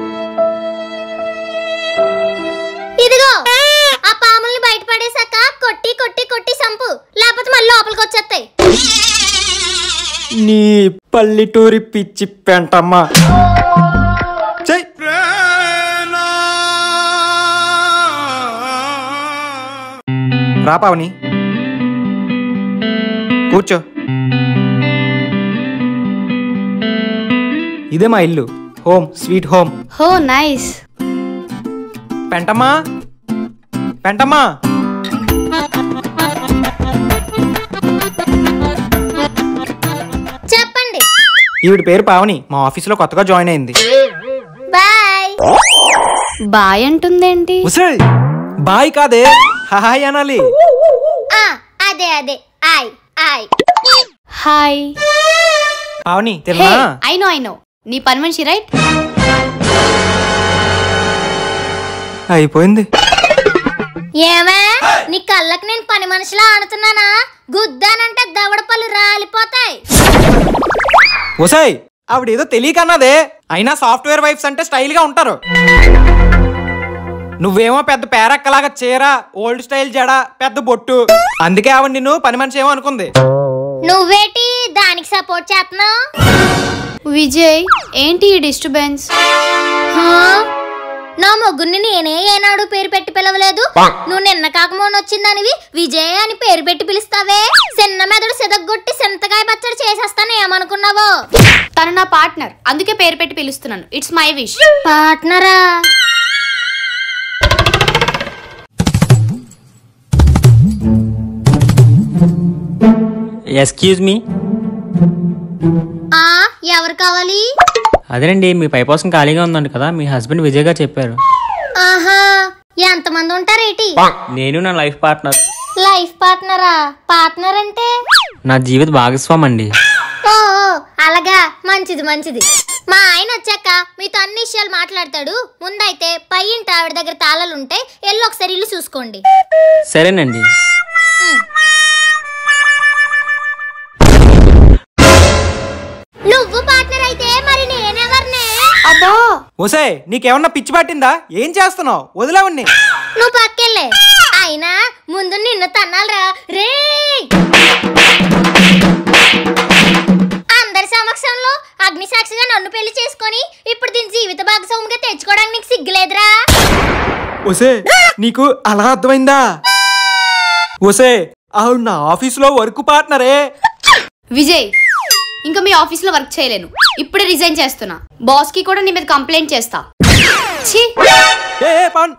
ఇదిగో ఆ పాముల్ని బయటపడేశాక కొట్టి కొట్టి కొట్టి సంపు లేకపోతే మళ్ళీ లోపలికి వచ్చేస్తాయి నీ పల్లెటూరి పిచ్చి పెంటమ్మా చెయ్ రా పావని కూర్చో ఇదే మా ఇల్లు హోమ్ స్వీట్ హోమ్ హో నైస్ పెంటమ్మా పెంటమ్మా చెప్పండి ఈవిడ పేరు పావని మా ఆఫీసులో కొత్తగా జాయిన్ అయింది బాయ్ బాయ్ అంటుందేంటి ఉసే బాయ్ కాదే హాయ్ అనాలి ఆ, అదే అదే ఆయ్ ఆయ్ హాయ్ పావని హే తిన్నా ఐ నో ఐ నో నీ పని మనిషి రైట్ అయిపోయింది ఏమే నీ కళ్ళకి నేను పని మనిషిలా ఆడుతున్నానా గుద్దానంటే దవడ పళ్ళు రాలిపోతాయి ఒసాయ్ ఆవిడ ఏదో తెలియకన్నదే అయినా సాఫ్ట్వేర్ వైఫ్స్ అంటే స్టైల్ గా ఉంటారు నువ్వేమో పెద్ద పేరక్కలాగా చీర ఓల్డ్ స్టైల్ జడ పెద్ద బొట్టు అందుకే ఆవిడ నిన్ను పని మనిషి ఏమో అనుకుంది నువ్వేటి దానికి సపోర్ట్ చేస్తున్నావు విజయ్ ఏంటి ఈ డిస్టర్బెన్స్ నా మొగ్గుని నేనే ఏనాడు పేరు పెట్టి పిలవలేదు నువ్వు నిన్న కాకమోని వచ్చిందనివి విజయ్ అని పేరు పెట్టి పిలుస్తావే చిన్న మెదడు సిదగ్గొట్టి సింతకాయ పచ్చడి చేసేస్తాను ఏమనుకున్నావో తను నా పార్ట్నర్ అందుకే పేరు పెట్టి పిలుస్తున్నాను ఇట్స్ మై విష్ పార్ట్నరా ఎక్స్క్యూజ్ మీ ఆ ఎవరు కావాలి అదేనండి మీ పై కోసం ఖాళీగా ఉందండి కదా మీ హస్బెండ్ విజయ్ గారు చెప్పారు ఆహా ఎంతమంది ఉంటారేటి నేను నా లైఫ్ పార్ట్నర్ లైఫ్ పార్ట్నరా పార్ట్నర్ అంటే నా జీవిత భాగస్వామి అండి ఓ ఓ, అలాగా మంచిది మంచిది మా ఆయన వచ్చాక మీతో అన్ని విషయాలు మాట్లాడతాడు ముందైతే పై ఇంటి ఆవిడ దగ్గర తాళాలు ఉంటాయి ఎల్లు ఒకసారి ఇల్లు చూసుకోండి సరేనండి నువ్వు పార్ట్నర్ అయితే మరి నేనెవరినే అబ్బా ఒసే నీకేమన్నా పిచ్చి పట్టిందా ఏం చేస్తున్నావు వదిలేవన్నీ నువ్వు పక్కెళ్ళే అయినా ముందు నిన్ను తన్నాలరా రే అందరి సమక్షంలో అగ్నిసాక్షిగా నన్ను పెళ్లి చేసుకొని ఇప్పుడు దీని జీవిత భాగస్వామిగా తెచ్చుకోవడానికి నీకు సిగ్గులేదురా ఒసే నీకు అలా అర్థమైందా ఒసే ఆవిడ నా ఆఫీసులో వర్క్ పార్ట్నరే విజయ్ ఇంకా మీ ఆఫీస్ లో వర్క్ చేయలేను ఇప్పుడే రిజైన్ చేస్తున్నా బాస్ కి కూడా నీ మీద కంప్లైంట్ చేస్తా ఛీ ఏ ఏ, పవన్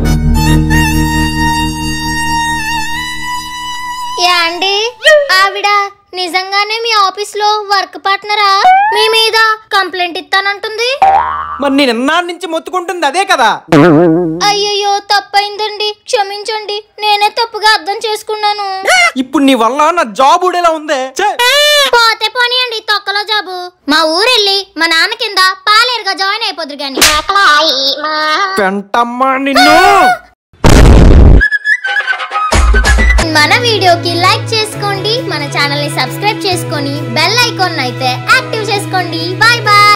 యాండి ఆవిడ నిజంగానే మీ ఆఫీస్ లో వర్క్ పార్ట్నరా మీ మీద కంప్లైంట్ ఇస్తానంటుంది మరి నేను ఎన్నాళ్ళ నుంచి మొత్తుకుంటుంది అదే కదా అయ్యయ్యో తప్పైందండి క్షమించండి నేనే తప్పుగా అర్థం చేసుకున్నాను ఇప్పుడు నీ వల్ల నా జాబ్ ఊడేలా ఉందే ఛే! పోతే పోనీయండి తొక్కలో జాబు మా ఊరెళ్ళి మా నాన్న కింద పాలేరుగా జాయిన్ అయిపోదురు గాని పెంటమ్మా నిన్ను మన వీడియోకి లైక్ చేసుకోండి మన ఛానల్ ని సబ్స్క్రైబ్ చేసుకొని బెల్ ఐకాన్ అయితే యాక్టివ్ చేసుకోండి బాయ్ బాయ్